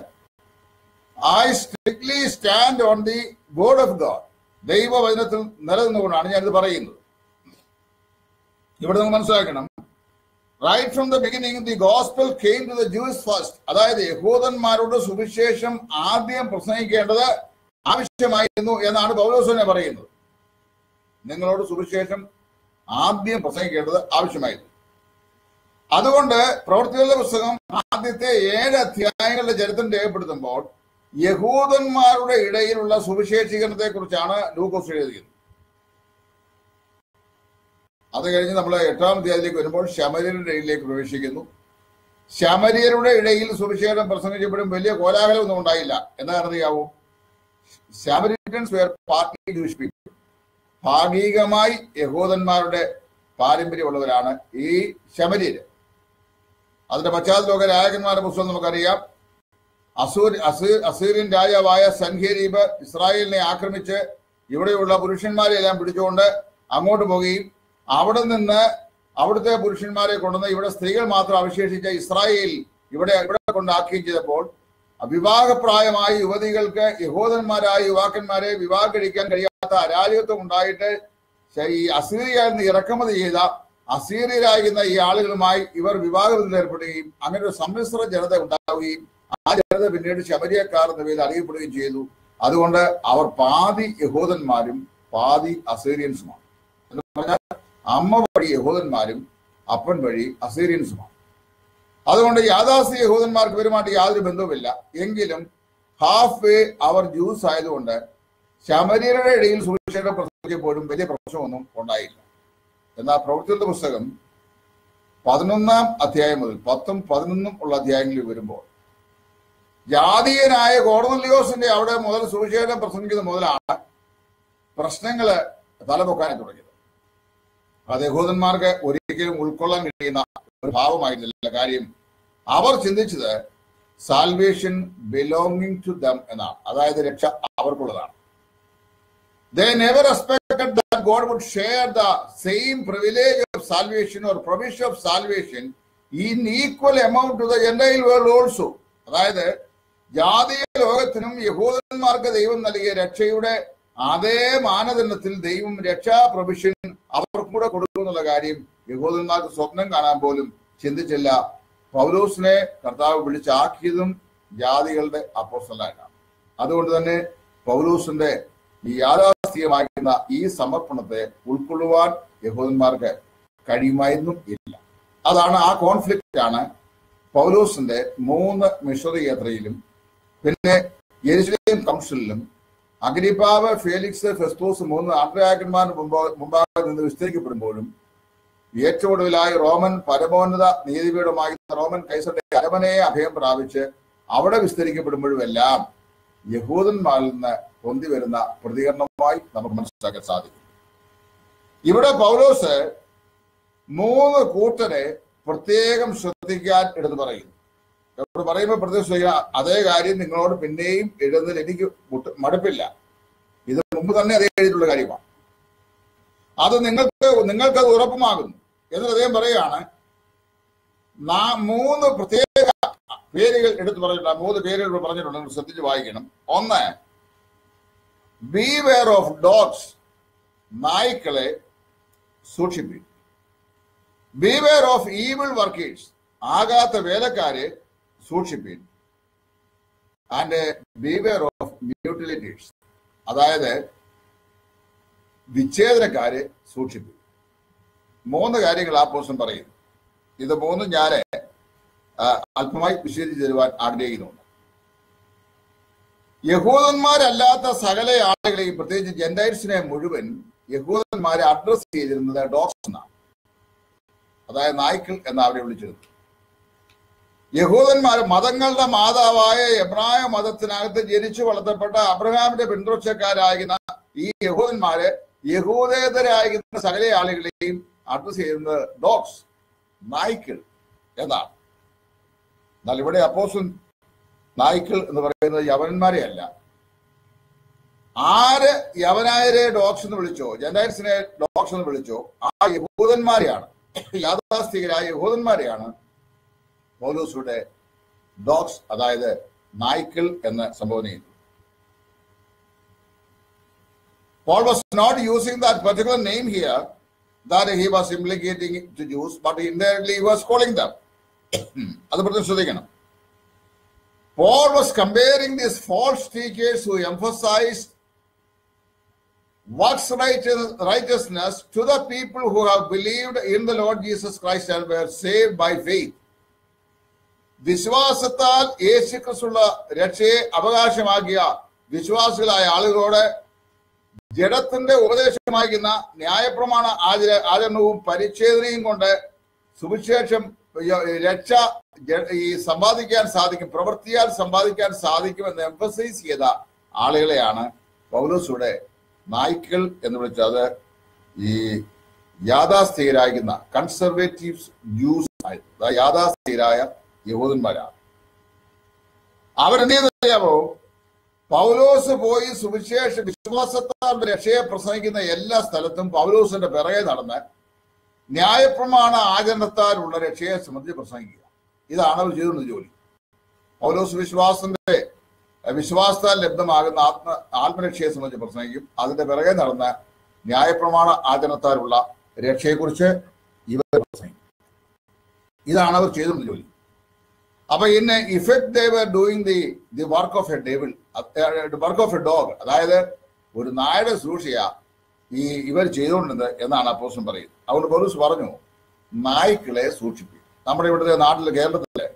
I strictly stand on the word of God ദൈവവചനത്തിൽ നിലനിന്നുകൊണ്ടാണ് ഞാനിത് പറയുന്നത് ഇവിടെ നിങ്ങൾ മനസ്സിലാക്കണം right from the beginning the gospel came to the Jews first അതായത് യഹൂദന്മാരുടെ സുവിശേഷം ആദ്യം പ്രസംഗിക്കേണ്ടത് ആവശ്യമായിരുന്നു എന്നാണ് പൗലോസനെ പറയുന്നത് നിങ്ങളോട് സുവിശേഷം ആദ്യം പ്രസംഗിക്കേണ്ടത് ആവശ്യമായിരുന്നു അതുകൊണ്ട് പ്രവർത്തികളുടെ പുസ്തകം ആദ്യത്തെ ഏഴ് അധ്യായങ്ങളുടെ ചരിത്രം രേഖപ്പെടുത്തുമ്പോൾ യഹൂദന്മാരുടെ ഇടയിലുള്ള സുവിശേഷീകരണത്തെ കുറിച്ചാണ് ലൂക്കോസ് എഴുതിയത് അത് കഴിഞ്ഞ് നമ്മൾ എട്ടാം അധ്യായത്തിലേക്ക് വരുമ്പോൾ ശമരിയരുടെ ഇടയിലേക്ക് പ്രവേശിക്കുന്നു ശമരിയരുടെ ഇടയിൽ സുവിശേഷം പ്രസംഗിച്ചപ്പോഴും വലിയ കോലാഹലമൊന്നും ഉണ്ടായില്ല എന്താ അറിയാവൂ Samaritans were partly Jewish people ഭാഗികമായി യഹൂദന്മാരുടെ പാരമ്പര്യമുള്ളവരാണ് ഈ ശമരിയര് അതിന്റെ പശ്ചാത്തലമൊക്കെ രാജകന്മാരുടെ പുസ്തകം നമുക്കറിയാം അസൂർ അസീ അസീറിയൻ രാജാവായ സൻഹേരീബ് ഇസ്രായേലിനെ ആക്രമിച്ച് ഇവിടെയുള്ള പുരുഷന്മാരെ എല്ലാം പിടിച്ചുകൊണ്ട് അങ്ങോട്ട് പോവുകയും അവിടെ നിന്ന് അവിടുത്തെ പുരുഷന്മാരെ കൊണ്ടുവന്ന് ഇവിടെ സ്ത്രീകൾ മാത്രം അവശേഷിച്ച ഇസ്രായേൽ ഇവിടെ ഇവിടെ കൊണ്ടാക്കുകയും ചെയ്തപ്പോൾ വിവാഹപ്രായമായ യുവതികൾക്ക് യഹോദന്മാരായ യുവാക്കന്മാരെ വിവാഹം കഴിക്കാൻ കഴിയാത്ത അരാജകത്വം ഉണ്ടായിട്ട് ഈ അസീറിയയിൽ നിന്ന് ഇറക്കുമതി ചെയ്ത അസീറിയരാകുന്ന ഈ ആളുകളുമായി ഇവർ വിവാഹബന്ധത്തിൽ ഏർപ്പെടുകയും അങ്ങനെ ഒരു സമ്മിശ്ര ജനത ഉണ്ടാവുകയും ആ ജനത പിന്നീട് ശബരിയക്കാർ എന്ന പേരിൽ അറിയപ്പെടുകയും ചെയ്തു അതുകൊണ്ട് അവർ പാതി യഹൂദന്മാരും പാതി അസീറിയൻസുമാണ് എന്ന് പറഞ്ഞാൽ അമ്മ വഴി യഹൂദന്മാരും അപ്പൻ വഴി അസീറിയൻസുമാണ് അതുകൊണ്ട് യാഥാസ്ഥിക യഹൂദന്മാർക്ക് ഇവരുമായിട്ട് യാതൊരു ബന്ധവുമില്ല എങ്കിലും ഹാഫ് വേ അവർ ജ്യൂസ് ആയതുകൊണ്ട് ശമരിയരുടെ ഇടയിൽ സുവിശേഷം പ്രസംഗിച്ചപ്പോഴും വലിയ പ്രശ്നമൊന്നും ഉണ്ടായില്ല എന്നാൽ പ്രവൃത്തിയുടെ പുസ്തകം പതിനൊന്നാം അധ്യായം മുതൽ പത്തും പതിനൊന്നും ഉള്ള അധ്യായങ്ങളിൽ വരുമ്പോൾ ജാതീയനായ കോർന്നലിയോസിന്റെ അവിടെ മുതൽ സുവിശേഷം പ്രസംഗിക്കുന്നത് മുതലാണ് പ്രശ്നങ്ങള് തലപൊക്കാനായി തുടങ്ങിയത് അത് യഹൂദന്മാർക്ക് ഒരിക്കലും ഉൾക്കൊള്ളാൻ കഴിയുന്ന ഒരു ഭാവമായിരുന്നില്ല കാര്യം അവർ ചിന്തിച്ചത് സാൽവേഷൻ ബിലോങ്ങിങ് ടു ദം എന്നാണ് അതായത് രക്ഷ അവർക്കുള്ളതാണ് They never expected that God would share the same privilege of salvation or provision of salvation in equal amount to the Gentile world also. അതായത് ജാതീയ ലോകത്തിനും യഹൂദന്മാർക്ക് ദൈവം നൽകിയ രക്ഷയുടെ അതേ മാനദണ്ഡത്തിൽ ദൈവം രക്ഷാ പ്രൊവിഷൻ അവർക്കും കൂടെ കൊടുക്കുമെന്നുള്ള കാര്യം യഹൂദന്മാർക്ക് സ്വപ്നം കാണാൻ പോലും ചിന്തിച്ചില്ല പൗലോസിനെ കർത്താവ് വിളിച്ചാക്കിയതും ജാതികളുടെ അപ്പോസ്റ്റലായിട്ടാണ് അതുകൊണ്ട് തന്നെ പൗലോസിന്റെ ഈ യാഥാസ്ഥികമായിരുന്ന ഈ സമർപ്പണത്തെ ഉൾക്കൊള്ളുവാൻ യഹൂദന്മാർക്ക് കഴിയുമായിരുന്നും ഇല്ല അതാണ് ആ കോൺഫ്ലിക്റ്റ് ആണ് പൗലോസിന്റെ മൂന്ന് മിഷണറി യാത്രയിലും പിന്നെ യെരുശലേം കൗൺസിലിലും അഗ്രിപ്പാവ് ഫേലിക്സ് ഫെസ്തോസ് മൂന്ന് ആഗ്രഹന്മാരുടെ മുമ്പ് മുമ്പാകെ നിന്ന് വിസ്തരിക്കപ്പെടുമ്പോഴും ഏറ്റവും ഒടുവിലായി റോമൻ പരമോന്നത നീതിപീഠമായി റോമൻ കൈസറുടെ അരമനയെ അഭയം പ്രാപിച്ച് അവിടെ വിസ്തരിക്കപ്പെടുമ്പോഴുമെല്ലാം യഹൂദന്മാരിൽ നിന്ന് പൊന്തി വരുന്ന പ്രതികരണമായി നമുക്ക് മനസ്സിലാക്കാൻ സാധിക്കും ഇവിടെ പൗലോസ് മൂന്ന് കൂട്ടരെ പ്രത്യേകം ശ്രദ്ധിക്കാൻ എടുത്തു പറയുന്നു ഇവിടെ പറയുമ്പോൾ പ്രത്യേകം ശ്രദ്ധിക്കുക അതേ കാര്യം നിങ്ങളോട് പിന്നെയും എഴുതുന്നതിൽ എനിക്ക് മുട്ട്- മടുപ്പില്ല ഇത് മുമ്പ് തന്നെ അതേ എഴുതിയിട്ടുള്ള കാര്യമാണ് അത് നിങ്ങൾക്ക് നിങ്ങൾക്കത് ഉറപ്പുമാകുന്നു എന്നിട്ട് അദ്ദേഹം പറയുകയാണ് നാ- മൂന്ന് പ്രത്യേക പേരുകൾ എടുത്തു പറഞ്ഞിട്ടുണ്ട് ആ മൂന്ന് പേരുകൾ ഇവിടെ പറഞ്ഞിട്ടുണ്ട് നിങ്ങൾ ശ്രദ്ധിച്ച് വായിക്കണം ഒന്ന് ബി വെയർ ഓഫ് ഡോഗ്സ് നായ്ക്കളെ സൂക്ഷിപ്പിൻ ബിവെയർ ഓഫ് ഈവിൾ വർക്കേഴ്സ് ആകാത്ത വേലക്കാരെ സൂക്ഷിപ്പിൻ ആൻഡ് ബിവെയർ ഓഫ് മ്യൂട്ടിലിറ്റീസ് അതായത് വിച്ഛേദനക്കാരെ സൂക്ഷിപ്പിൻ മൂന്ന് കാര്യങ്ങൾ ആ പോസ്റ്റൻ പറയുന്നു ഇത് മൂന്നും ഞാൻ ആ, അല്പമായി വിശദീകരിച്ച് തരുവാൻ ആഗ്രഹിക്കുന്നുണ്ട് യഹൂദന്മാരല്ലാത്ത സകല ആളുകളെയും പ്രത്യേകിച്ച് ജെൻഡൈൽസിനെ മുഴുവൻ യഹൂദന്മാരെ അഡ്രസ് ചെയ്തിരുന്നത് ഡോഗ്സ് എന്നാണ് അതായത് നായ്ക്കൾ എന്ന് അവരെ വിളിച്ചിരുന്നു യഹൂദന്മാർ മതങ്ങളുടെ മാതാവായ എബ്രായ മതത്തിനകത്ത് ജനിച്ചു വളർത്തപ്പെട്ട അബ്രഹാമിന്റെ പിന്തുടർച്ചക്കാരായിരുന്ന ഈ യഹൂദന്മാര് യഹൂദേതരായിരുന്ന സകല ആളുകളെയും അഡ്രസ് ചെയ്യുന്നത് ഡോഗ്സ് നായ്ക്കൾ എന്നാണ് എന്നാൽ ഇവിടെ അപ്പോസും നായ്ക്കൾ എന്ന് പറയുന്നത് യവനന്മാരെ അല്ല ആര് യവനായരെ ഡോഗ്സ് എന്ന് വിളിച്ചോ ജനൈറ്റ്സിനെ ഡോഗ്സ് എന്ന് വിളിച്ചോ ആ യഹൂദന്മാരെയാണ് യാഥാസ്ഥികരായ യഹൂദന്മാരെയാണ് പൗലോസുടെ ഡോഗ്സ് അതായത് നായ്ക്കൾ എന്ന് സംബോധന ചെയ്യുന്നു Paul was not using that particular name here that he was implicating to Jews, but indirectly he was calling them. അത് പ്രത്യേകം ശ്രദ്ധിക്കണം Paul was comparing these false teachers who emphasized works righteous- righteousness to the people who have believed in the Lord Jesus Christ and were saved by faith. വിശ്വാസത്താൽ യേശുക്രിസ്തുള്ള രക്ഷയെ അവകാശമാക്കിയ വിശ്വാസികളായ ആളുകളോട് ജഡത്തിന്റെ ഉപദേശമായിരിക്കുന്ന ന്യായപ്രമാണ ആചര ആചരണവും പരിച്ഛേദനയും കൊണ്ട് സുവിശേഷം യ- രക്ഷ ജ- ഈ സമ്പാദിക്കാൻ സാധിക്കും പ്രവൃത്തിയാൽ സമ്പാദിക്കാൻ സാധിക്കും എന്ന് എംഫസൈസ് ചെയ്ത ആളുകളെയാണ് പൗലോസിയുടെ നായ്ക്കൾ എന്ന് വിളിച്ചത് ഈ യാഥാസ്ഥികരായിരിക്കുന്ന കൺസർവേറ്റീവ്സ് ജ്യൂസ് യാഥാസ്ഥികരായ യഹൂദന്മാരാണ് അവരെന്ത് ചെയ്തറിയാമോ പൗലോസ് പോയി സുവിശേഷ വിശ്വാസത്താൽ രക്ഷയെ പ്രസംഗിക്കുന്ന എല്ലാ സ്ഥലത്തും പൗലോസിന്റെ പിറകെ നടന്ന് ന്യായപ്രമാണ ആചരണത്താലുള്ള രക്ഷയെ സംബന്ധിച്ച് പ്രസംഗിക്കുക ഇതാണ് അവർ ചെയ്തുകൊണ്ട ജോലി പൗലോസ് വിശ്വാസത്തിന്റെ അഹ് വിശ്വാസത്താൽ ലബ്ധമാകുന്ന ആത്മ ആത്മരക്ഷയെ സംബന്ധിച്ച് പ്രസംഗിക്കും അതിന്റെ പിറകെ നടന്ന ന്യായപ്രമാണ ആചരണത്താലുള്ള രക്ഷയെക്കുറിച്ച് ഇവർ പ്രസംഗിക്കും ഇതാണ് അവർ ചെയ്തുകൊണ്ട ജോലി അപ്പൊ in effect they were doing the the work of a devil work of a dog അതായത് ഒരു നായയുടെ സൂക്ഷിയ ഈ ഇവർ ചെയ്തുകൊണ്ടിരുന്നത് എന്നാണ് അപ്പോസം പറയുന്നത് അതുകൊണ്ട് പോലീസ് പറഞ്ഞു നായ്ക്കളെ സൂക്ഷിപ്പിക്കും നമ്മുടെ ഇവിടുത്തെ നാട്ടിൽ കേരളത്തിലെ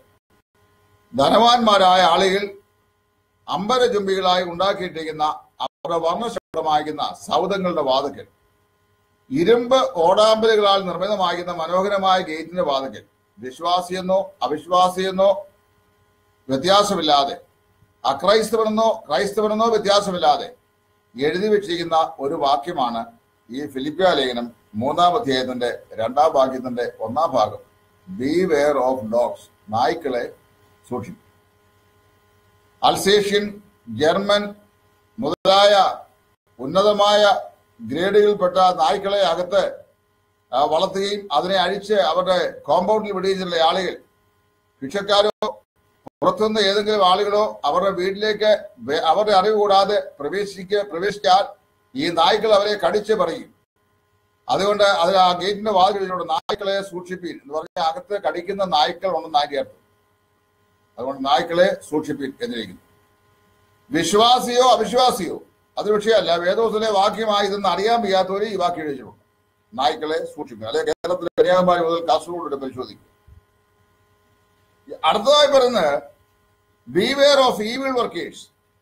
ധനവാന്മാരായ ആളുകൾ അമ്പരചുംബികളായി ഉണ്ടാക്കിയിട്ടിരിക്കുന്ന അവരുടെ വർണ്ണശബ്ദമായിരിക്കുന്ന സൗധങ്ങളുടെ വാതുക്കൽ ഇരുമ്പ് ഓടാമ്പലുകളാൽ നിർമ്മിതമാകുന്ന മനോഹരമായ ഗേറ്റിന്റെ വാതുക്കൽ വിശ്വാസിയെന്നോ അവിശ്വാസിയെന്നോ വ്യത്യാസമില്ലാതെ അക്രൈസ്തവനെന്നോ ക്രൈസ്തവനെന്നോ വ്യത്യാസമില്ലാതെ എഴുതി വെച്ചിരിക്കുന്ന ഒരു വാക്യമാണ് ഈ ഫിലിപ്പിയ ലേഖനം മൂന്നാം അധ്യായത്തിന്റെ രണ്ടാം വാക്യത്തിന്റെ ഒന്നാം ഭാഗം ബി വെയർ ഓഫ് ഡോഗ്സ് നായ്ക്കളെ സൂക്ഷിക്കും അൽസേഷ്യൻ ജർമ്മൻ മുതലായ ഉന്നതമായ ഗ്രേഡുകളിൽപ്പെട്ട നായ്ക്കളെ അകത്ത് ആ, വളർത്തുകയും അതിനെ അഴിച്ച് അവരുടെ കോമ്പൗണ്ടിൽ വിടുകയും ചെയ്തിട്ടുള്ള ആളുകൾ ഭിക്ഷക്കാരോ പുറത്തുനിന്ന് ഏതെങ്കിലും ആളുകളോ അവരുടെ വീട്ടിലേക്ക് വേ- അവരുടെ അറിവ് കൂടാതെ പ്രവേശിക്ക പ്രവേശിച്ചാൽ ഈ നായ്ക്കൾ അവരെ കടിച്ച് പറയും അതുകൊണ്ട് അതിൽ ആ ഗേറ്റിന്റെ വാതിലിലൂടെ നായ്ക്കളെ സൂക്ഷിപ്പീൻ എന്ന് പറഞ്ഞാൽ അകത്ത് കടിക്കുന്ന നായ്ക്കൾ ഉണ്ടെന്ന് അതിന്റെ അർത്ഥം അതുകൊണ്ട് നായ്ക്കളെ സൂക്ഷിപ്പീൻ എന്നിരിക്കുന്നു വിശ്വാസിയോ അവിശ്വാസിയോ അത് വിഷയമല്ല വേദോസിലെ വാക്യമായി ഇതെന്ന് അറിയാൻ വയ്യാത്തവരെ ഈ വാക്യം എഴുതിയിട്ടുണ്ട് നായ്ക്കളെ സൂക്ഷിക്കുക അല്ലെ കേരളത്തിലെ കന്യാകുമാരി മുതൽ കാസർഗോഡ് വരെ പരിശോധിക്കുക അടുത്തതായി പറയുന്നത് ബീവെയർ ഓഫ് ഈവിൾ വർക്കേഴ്സ്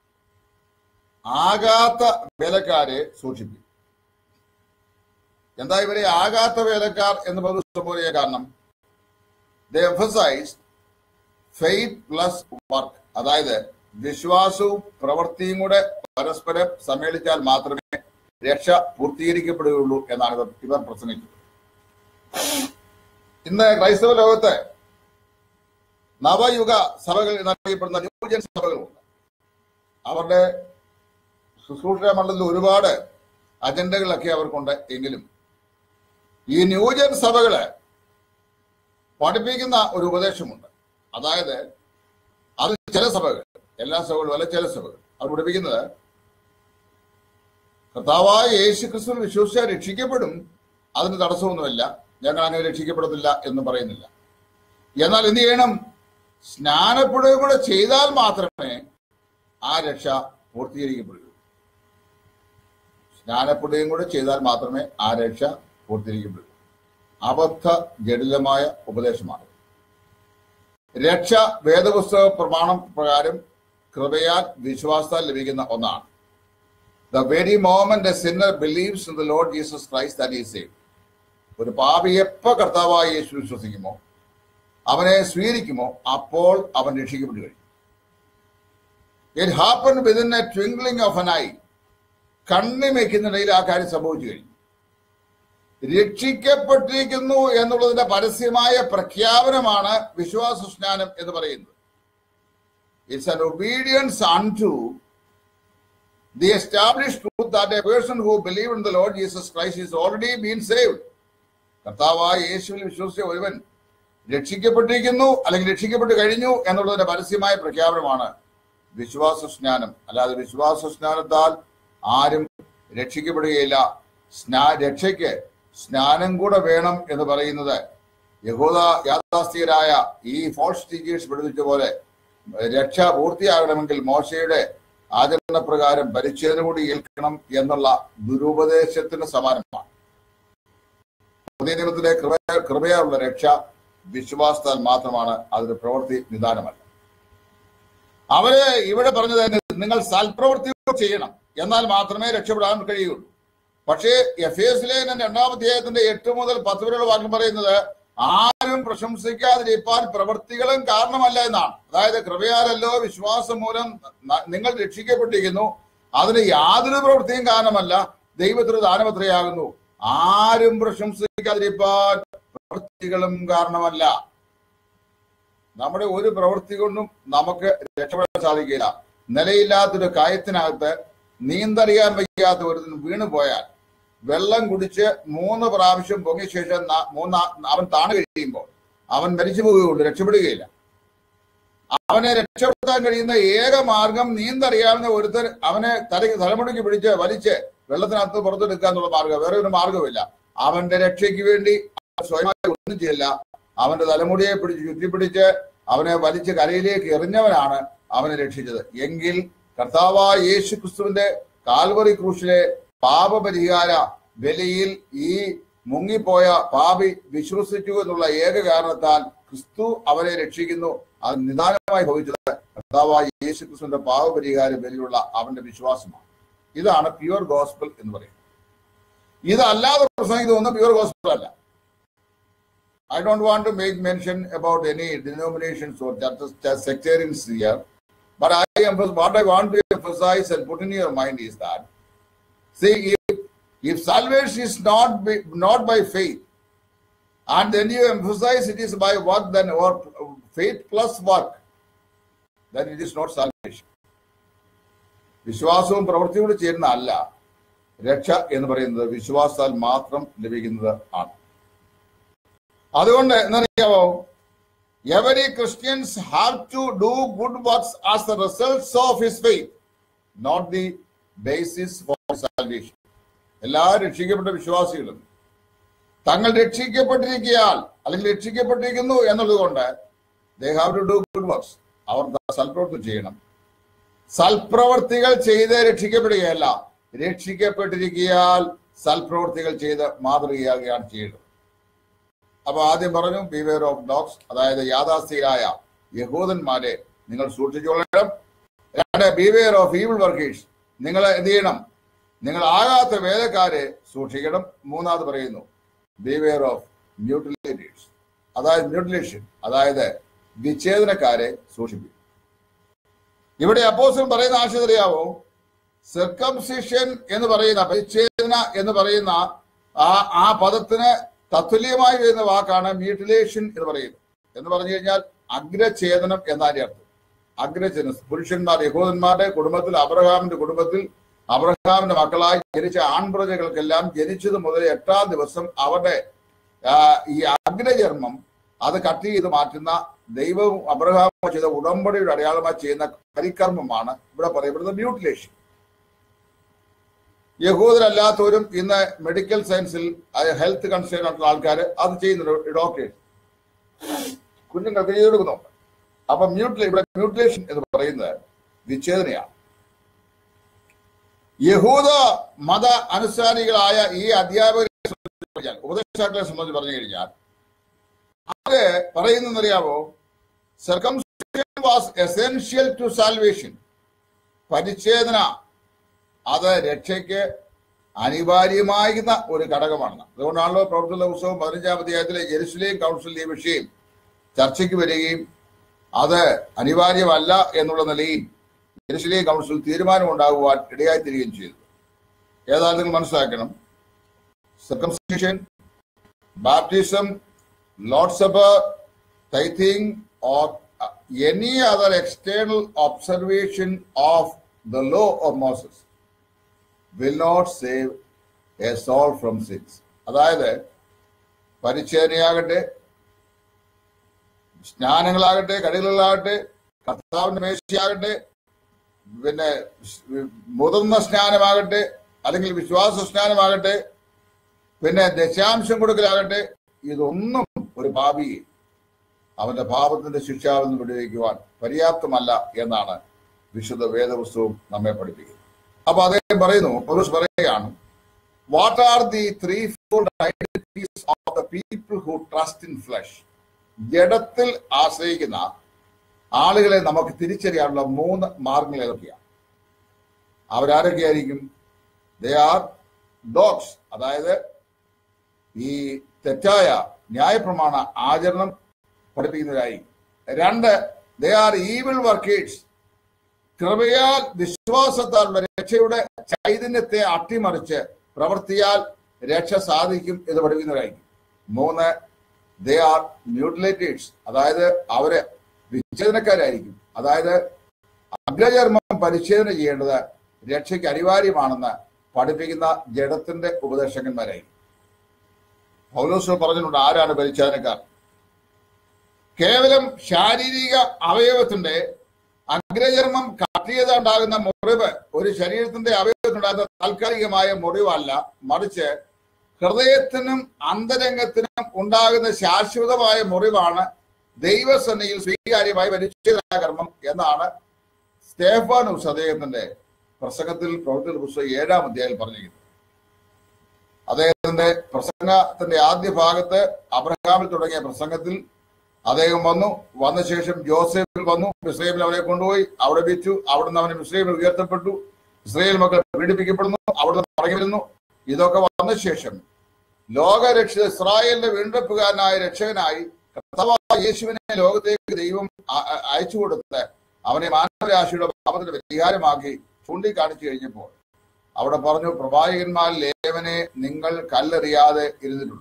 ആകാത്ത വേലക്കാരെ സൂക്ഷിപ്പിക്കും എന്താ ഇവരെ ആകാത്ത വേലക്കാർ എന്ന് പദം കാരണം they emphasise faith plus work അതായത് വിശ്വാസവും പ്രവൃത്തിയും കൂടെ പരസ്പരം സമ്മേളിച്ചാൽ മാത്രമേ രക്ഷ പൂർത്തീകരിക്കപ്പെടുകയുള്ളൂ എന്നാണ് ഇവർ ഇവർ പ്രസംഗിച്ചത് ഇന്ന് ക്രൈസ്തവ ലോകത്ത് നവയുഗ സഭകൾ എന്നറിയപ്പെടുന്ന ന്യൂജൻ സഭകളുണ്ട് അവരുടെ ശുശ്രൂഷ മണ്ഡലത്തിൽ ഒരുപാട് അജണ്ടകളൊക്കെ അവർക്കുണ്ട് എങ്കിലും ഈ ന്യൂജൻ സഭകള് പഠിപ്പിക്കുന്ന ഒരു ഉപദേശമുണ്ട് അതായത് അത് ചില സഭകൾ എല്ലാ സഭകളും അല്ല ചില സഭകൾ അവർ പഠിപ്പിക്കുന്നത് കർത്താവായ യേശു ക്രിസ്തു വിശ്വസിച്ചാൽ രക്ഷിക്കപ്പെടും അതിന് തടസ്സമൊന്നുമില്ല ഞങ്ങൾ അങ്ങനെ രക്ഷിക്കപ്പെടുന്നില്ല എന്ന് പറയുന്നില്ല എന്നാൽ എന്ത് ചെയ്യണം സ്നാനപ്പെടുകയും കൂടെ ചെയ്താൽ മാത്രമേ ആ രക്ഷ പൂർത്തീകരിക്കപ്പെടുകയുള്ളൂ സ്നാനപ്പെടുകയും കൂടെ ചെയ്താൽ മാത്രമേ ആ രക്ഷ പൂർത്തീകരിക്കപ്പെടൂ അബദ്ധ ജടിലമായ ഉപദേശമാണ് രക്ഷ വേദപുസ്തക പ്രമാണം പ്രകാരം കൃപയാൽ വിശ്വാസത്താൽ ലഭിക്കുന്ന ഒന്നാണ് the very moment a sinner believes in the Lord Jesus Christ that is save ഒരു പാപി എപ്പോ കർത്താവായ യേശു വിശ്വസിക്കുമോ അവനെ സ്വീകരിക്കുമോ അപ്പോൾ അവൻ രക്ഷിക്കപ്പെട്ടു കഴിയും it happen within a twinkling of an eye കണ്ണി വയ്ക്കുന്നിടയിൽ ആ കാര്യം സംഭവിച്ചു കഴിഞ്ഞു രക്ഷിക്കപ്പെട്ടിരിക്കുന്നു എന്നുള്ളതിന്റെ പരസ്യമായ പ്രഖ്യാപനമാണ് വിശ്വാസ സ്നാനം എന്ന് പറയുന്നത് it's an obedience unto the established truth that a person who believe in the Lord Jesus Christ is already been saved. കർത്താവായ യേശുവിൽ വിശ്വസിച്ച ഒരുവൻ രക്ഷിക്കപ്പെട്ടിരിക്കുന്നു അല്ലെങ്കിൽ രക്ഷിക്കപ്പെട്ട് കഴിഞ്ഞു എന്നുള്ളതിന്റെ പരസ്യമായ പ്രഖ്യാപനമാണ് വിശ്വാസ സ്നാനം അല്ലാതെ വിശ്വാസ സ്നാനത്താൽ ആരും രക്ഷിക്കപ്പെടുകയില്ല സ്നാ രക്ഷയ്ക്ക് സ്നാനം കൂടെ വേണം എന്ന് പറയുന്നത് യഹൂദ യാഥാസ്ഥികരായ ഈ ഫോൾസ് ടീച്ചേഴ്സ് പഠിപ്പിച്ച പോലെ രക്ഷ പൂർത്തിയാകണമെങ്കിൽ മോശയുടെ ആചരണപ്രകാരം പരിച്ഛേദന കൂടി ഏൽക്കണം എന്നുള്ള ദുരുപദേശത്തിന് സമാനമാണ് പുതിയ നിയമത്തിലെ കൃപ കൃപയുള്ള രക്ഷ വിശ്വാസത്താൽ മാത്രമാണ് അതിന് പ്രവൃത്തി നിദാനമല്ല അവര് ഇവിടെ പറഞ്ഞത് തന്നെ നിങ്ങൾ സൽപ്രവൃത്തി ചെയ്യണം എന്നാൽ മാത്രമേ രക്ഷപ്പെടാൻ കഴിയുള്ളൂ പക്ഷേ എഫ് എസ് ലേഖനം രണ്ടാം അധ്യായത്തിന്റെ എട്ട് മുതൽ പത്ത് വരെയുള്ള വാക്യം പറയുന്നത് ആരും പ്രശംസിക്കാതിരിക്കാൻ പ്രവൃത്തികളും കാരണമല്ല എന്നാണ് അതായത് കൃപയാലല്ലോ വിശ്വാസം മൂലം ന- നിങ്ങൾ രക്ഷിക്കപ്പെട്ടിരിക്കുന്നു അതിന് യാതൊരു പ്രവൃത്തിയും കാരണമല്ല ദൈവത്തിന് ദാനമത്രയാകുന്നു ആരും പ്രശംസിക്കാതിരിക്കാൻ പ്രവൃത്തികളും കാരണമല്ല നമ്മുടെ ഒരു പ്രവൃത്തി കൊണ്ടും നമുക്ക് രക്ഷപ്പെടാൻ സാധിക്കില്ല നിലയില്ലാത്തൊരു കയത്തിനകത്ത് നീന്തറിയാൻ വയ്യാത്ത ഒരുത്തിന് വീണു പോയാൽ വെള്ളം കുടിച്ച് മൂന്ന് പ്രാവശ്യം പൊങ്ങിയ ശേഷം ന- മൂന്നാ അവൻ താണു കഴിയുമ്പോൾ അവൻ മരിച്ചു പോവുകയുള്ളൂ രക്ഷപ്പെടുകയില്ല അവനെ രക്ഷപ്പെടുത്താൻ കഴിയുന്ന ഏക മാർഗം നീന്തറിയാവുന്ന ഒരുത്തർ അവനെ തല തലമുടിക്ക് പിടിച്ച് വലിച്ച് വെള്ളത്തിനകത്ത് പുറത്തെടുക്കുക എന്നുള്ള മാർഗം വേറെ ഒരു മാർഗമില്ല അവന്റെ രക്ഷയ്ക്ക് വേണ്ടി അവൻ സ്വയമായി ഒന്നും ചെയ്യില്ല അവന്റെ തലമുടിയെ പിടിച്ച് ചുറ്റിപ്പിടിച്ച് അവനെ വലിച്ച് കരയിലേക്ക് എറിഞ്ഞവനാണ് അവനെ രക്ഷിച്ചത് എങ്കിൽ കർത്താവായ യേശു ക്രിസ്തുവിന്റെ കാൽവറി ക്രൂശിലെ പാപപരിഹാര ബലിയിൽ ഈ മുങ്ങിപ്പോയ പാപി വിശ്വസിച്ചു എന്നുള്ള ഏക കാരണത്താൽ ക്രിസ്തു അവരെ രക്ഷിക്കുന്നു അത് നിദാനമായി ഭവിച്ചത് കർത്താവായ യേശു ക്രിസ്തുവിന്റെ പാപപരിഹാര ബലിയുള്ള അവന്റെ വിശ്വാസമാണ് ഇതാണ് പ്യുവർ ഗോസ്പൽ എന്ന് പറയുന്നത് ഇതല്ലാതെ പ്രസംഗിക്കുന്നതൊന്നും പ്യുവർ ഗോസ്പൽ അല്ല I don't want to make mention about any denominations or just, just sectarians here, but I emphasize, what I want to emphasize and put in your mind is that, see, if, if salvation is not by, not by faith, and then you emphasize it is by work, then or faith plus work, then it is not salvation. വിശ്വാസവും പ്രവൃത്തിയും കൂടി ചേരുന്ന അല്ല രക്ഷ എന്ന് പറയുന്നത് വിശ്വാസത്താൽ മാത്രം ലഭിക്കുന്നത് ആണ് അതുകൊണ്ട് എന്നറിയാമോ every Christians have to do good works as the results of his faith not the basis for salvation എല്ലാ രക്ഷിക്കപ്പെട്ട വിശ്വാസികളും തങ്ങൾ രക്ഷിക്കപ്പെട്ടിരിക്കയാൽ അല്ലെങ്കിൽ രക്ഷിക്കപ്പെട്ടിരിക്കുന്നു എന്നുള്ളത് കൊണ്ട് they have to do good works അവർ സൽപ്രവൃത്തി ചെയ്യണം സൽപ്രവർത്തികൾ ചെയ്ത് രക്ഷിക്കപ്പെടുകയല്ല രക്ഷിക്കപ്പെട്ടിരിക്കയാൽ സൽപ്രവൃത്തികൾ ചെയ്ത് മാതൃകയാകുകയാണ് ചെയ്യേണ്ടത് അപ്പൊ ആദ്യം പറഞ്ഞു ബിവെയർ ഓഫ് ഡോഗ്സ് അതായത് യാഥാസ്ഥിരായ യഹൂദന്മാരെ നിങ്ങൾ സൂക്ഷിച്ചുകൊള്ളണം രണ്ട് ബിവെയർ ഓഫ് ഈവിൾ വർക്കേഴ്സ് നിങ്ങൾ എന്ത് ചെയ്യണം നിങ്ങൾ ആകാത്ത വേലക്കാരെ സൂക്ഷിക്കണം മൂന്നാമത് പറയുന്നു ബിവെയർ ഓഫ് മ്യൂട്ടിലേറ്റേഴ്സ് അതായത് മ്യൂട്ടിലേഷൻ അതായത് വിച്ഛേദനക്കാരെ സൂക്ഷിപ്പിക്കും ഇവിടെ അപ്പോസും പറയുന്ന ആശയം അറിയാവോ സർക്കംസിഷൻ എന്ന് പറയുന്ന പരിച്ഛേദന എന്ന് പറയുന്ന ആ ആ പദത്തിന് തത്തുല്യമായി വരുന്ന വാക്കാണ് മ്യൂട്ടിലേഷൻ എന്ന് പറയുന്നത് എന്ന് പറഞ്ഞു കഴിഞ്ഞാൽ അഗ്രഛേദനം എന്നതിന്റെ അർത്ഥം അഗ്രഛേദനം പുരുഷന്മാർ യഹൂദന്മാരുടെ കുടുംബത്തിൽ അബ്രഹാമിന്റെ കുടുംബത്തിൽ അബ്രഹാമിന്റെ മക്കളായി ജനിച്ച ആൺപ്രജകൾക്കെല്ലാം ജനിച്ചത് മുതൽ എട്ടാം ദിവസം അവരുടെ ആ, ഈ അഗ്രചർമ്മം അത് കട്ട് ചെയ്ത് മാറ്റുന്ന ദൈവവും അബ്രഹാമും ചെയ്ത ഉടമ്പടിയുടെ അടയാളമായി ചെയ്യുന്ന പരികർമ്മമാണ് ഇവിടെ പറയപ്പെടുന്നത് മ്യൂട്ടിലേഷൻ യഹൂദരല്ലാത്തവരും ഇന്ന് മെഡിക്കൽ സയൻസിൽ ഹെൽത്ത് കൺസേൺ ആയിട്ടുള്ള ആൾക്കാർ അത് ചെയ്യുന്നുണ്ട് ഡോക്ടേഴ്സ് കുഞ്ഞുങ്ങൾക്ക് ചെയ്തു കൊടുക്കുന്നുണ്ട് അപ്പൊ മ്യൂട്ടിലേ ഇവിടെ മ്യൂട്ടിലേഷൻ എന്ന് പറയുന്നത് വിച്ഛേദനയാണ് യഹൂദ മത അനുസാരികളായ ഈ അധ്യാപകരെ സംബന്ധിച്ച് പറഞ്ഞാൽ ഉപദേഷ്ടാക്കളെ സംബന്ധിച്ച് പറഞ്ഞു കഴിഞ്ഞാൽ അവര് പറയുന്നറിയാവോ circumcision was essential to salvation പരിച്ഛേദന അത് രക്ഷയ്ക്ക് അനിവാര്യമാകുന്ന ഒരു ഘടകമാണ് അതുകൊണ്ടാണല്ലോ പ്രവർത്തന പുസ്തകം പതിനഞ്ചാം അധ്യായത്തിലെ ജെറുസലേം കൗൺസിൽ ഈ വിഷയം ചർച്ചയ്ക്ക് വരികയും അത് അനിവാര്യമല്ല എന്നുള്ള നിലയിൽ ജെറുസലേം കൗൺസിൽ തീരുമാനമുണ്ടാകുവാൻ ഇടയായി തീരുകയും ചെയ്തു ഏതായാലും നിങ്ങൾ മനസ്സിലാക്കണം സർക്കംസിഷൻ ബാപ്റ്റിസം ലോർഡ് സഭ tithing or uh, any other external observation of the law of Moses will not save a soul from sins. അതായത് പരിച്ഛേദനയാകട്ടെ സ്നാനങ്ങളാകട്ടെ കടികളാകട്ടെ കർത്താവിന്റെ മേശയാകട്ടെ പിന്നെ മുതിർന്ന സ്നാനമാകട്ടെ അല്ലെങ്കിൽ വിശ്വാസ സ്നാനമാകട്ടെ പിന്നെ ദശാംശം കൊടുക്കലാകട്ടെ ഇതൊന്നും ഒരു പാപിയെ അവന്റെ പാപത്തിന്റെ ശിക്ഷാവിൽ നിന്ന് വിടുവിക്കുവാൻ പര്യാപ്തമല്ല എന്നാണ് വിശുദ്ധ വേദപുസ്തകവും നമ്മെ പഠിപ്പിക്കുന്നത് അപ്പൊ അദ്ദേഹം പറയുന്നു പൗലോസ് പറയുകയാണ് what are the threefold identities of the people who trust in flesh ജഡത്തിൽ ആശ്രയിക്കുന്ന ആളുകളെ നമുക്ക് തിരിച്ചറിയാനുള്ള മൂന്ന് മാർഗങ്ങൾ ഏതൊക്കെയാണ് അവരാരൊക്കെയായിരിക്കും ദേ ആർ ഡോഗ്സ് അതായത് ഈ തെറ്റായ ന്യായപ്രമാണ ആചരണം പഠിപ്പിക്കുന്നവരായി രണ്ട് ദേ ആർ ഈവിൾ വർക്കേഴ്സ് കൃപയാൽ വിശ്വാസത്താലുള്ള രക്ഷയുടെ ചൈതന്യത്തെ അട്ടിമറിച്ച് പ്രവർത്തിയാൽ രക്ഷ സാധിക്കും എന്ന് പഠിപ്പിക്കുന്നവരായിരിക്കും മൂന്ന് ദേ ആർ മ്യൂട്ടിലേറ്റേഴ്സ് അതായത് അവര് വിച്ഛേദനക്കാരായിരിക്കും അതായത് അഗ്രചർമ്മം പരിച്ഛേദന ചെയ്യേണ്ടത് രക്ഷയ്ക്ക് അനിവാര്യമാണെന്ന് പഠിപ്പിക്കുന്ന ജഡത്തിന്റെ ഉപദേശകന്മാരായിരിക്കും പൗലോസ് പറഞ്ഞിട്ടുണ്ട് ആരാണ് പരിച്ഛേദനക്കാർ കേവലം ശാരീരിക അവയവത്തിന്റെ അഗ്രചർമ്മം കട്ടിയതുണ്ടാകുന്ന മുറിവ് ഒരു ശരീരത്തിന്റെ അവയവത്തിനുണ്ടാകുന്ന താൽക്കാലികമായ മുറിവല്ല മറിച്ച് ഹൃദയത്തിനും അന്തരംഗത്തിനും ഉണ്ടാകുന്ന ശാശ്വതമായ മുറിവാണ് ദൈവസന്നിധിയിൽ സ്വീകാര്യമായ പരിച്ഛേദന കർമ്മം എന്നാണ് സ്റ്റേഫാനൂസ് അദ്ദേഹത്തിന്റെ പ്രസംഗത്തിൽ പ്രവർത്തന പുസ്തകം ഏഴാം അധ്യായം പറഞ്ഞിരിക്കുന്നത് അദ്ദേഹത്തിന്റെ പ്രസംഗത്തിന്റെ ആദ്യ ഭാഗത്ത് അബ്രഹാമിൽ തുടങ്ങിയ പ്രസംഗത്തിൽ അദ്ദേഹം വന്നു വന്ന ശേഷം ജോസഫിൽ വന്നു ഇസ്രയേലിൽ അവനെ കൊണ്ടുപോയി അവിടെ വിറ്റു അവിടുന്ന് അവന് ഇസ്രയേലിൽ ഉയർത്തപ്പെട്ടു ഇസ്രയേൽ മക്കൾ പീഡിപ്പിക്കപ്പെടുന്നു അവിടുന്ന് മടങ്ങി വരുന്നു ഇതൊക്കെ വന്ന ശേഷം ലോകരക്ഷിത ഇസ്രായേലിന്റെ വീണ്ടെടുപ്പുകാരനായ രക്ഷകനായി കർത്താവായ യേശുവിനെ ലോകത്തേക്ക് ദൈവം അ- അ- അയച്ചു കൊടുത്ത് അവനെ മാനവരാശിയുടെ പാപത്തിന്റെ പരിഹാരമാക്കി ചൂണ്ടിക്കാണിച്ചു കഴിഞ്ഞപ്പോൾ അവിടെ പറഞ്ഞു പ്രവാചകന്മാരിൽ ഏവനെ നിങ്ങൾ കല്ലെറിയാതെ ഇരുന്നിട്ടുള്ളൂ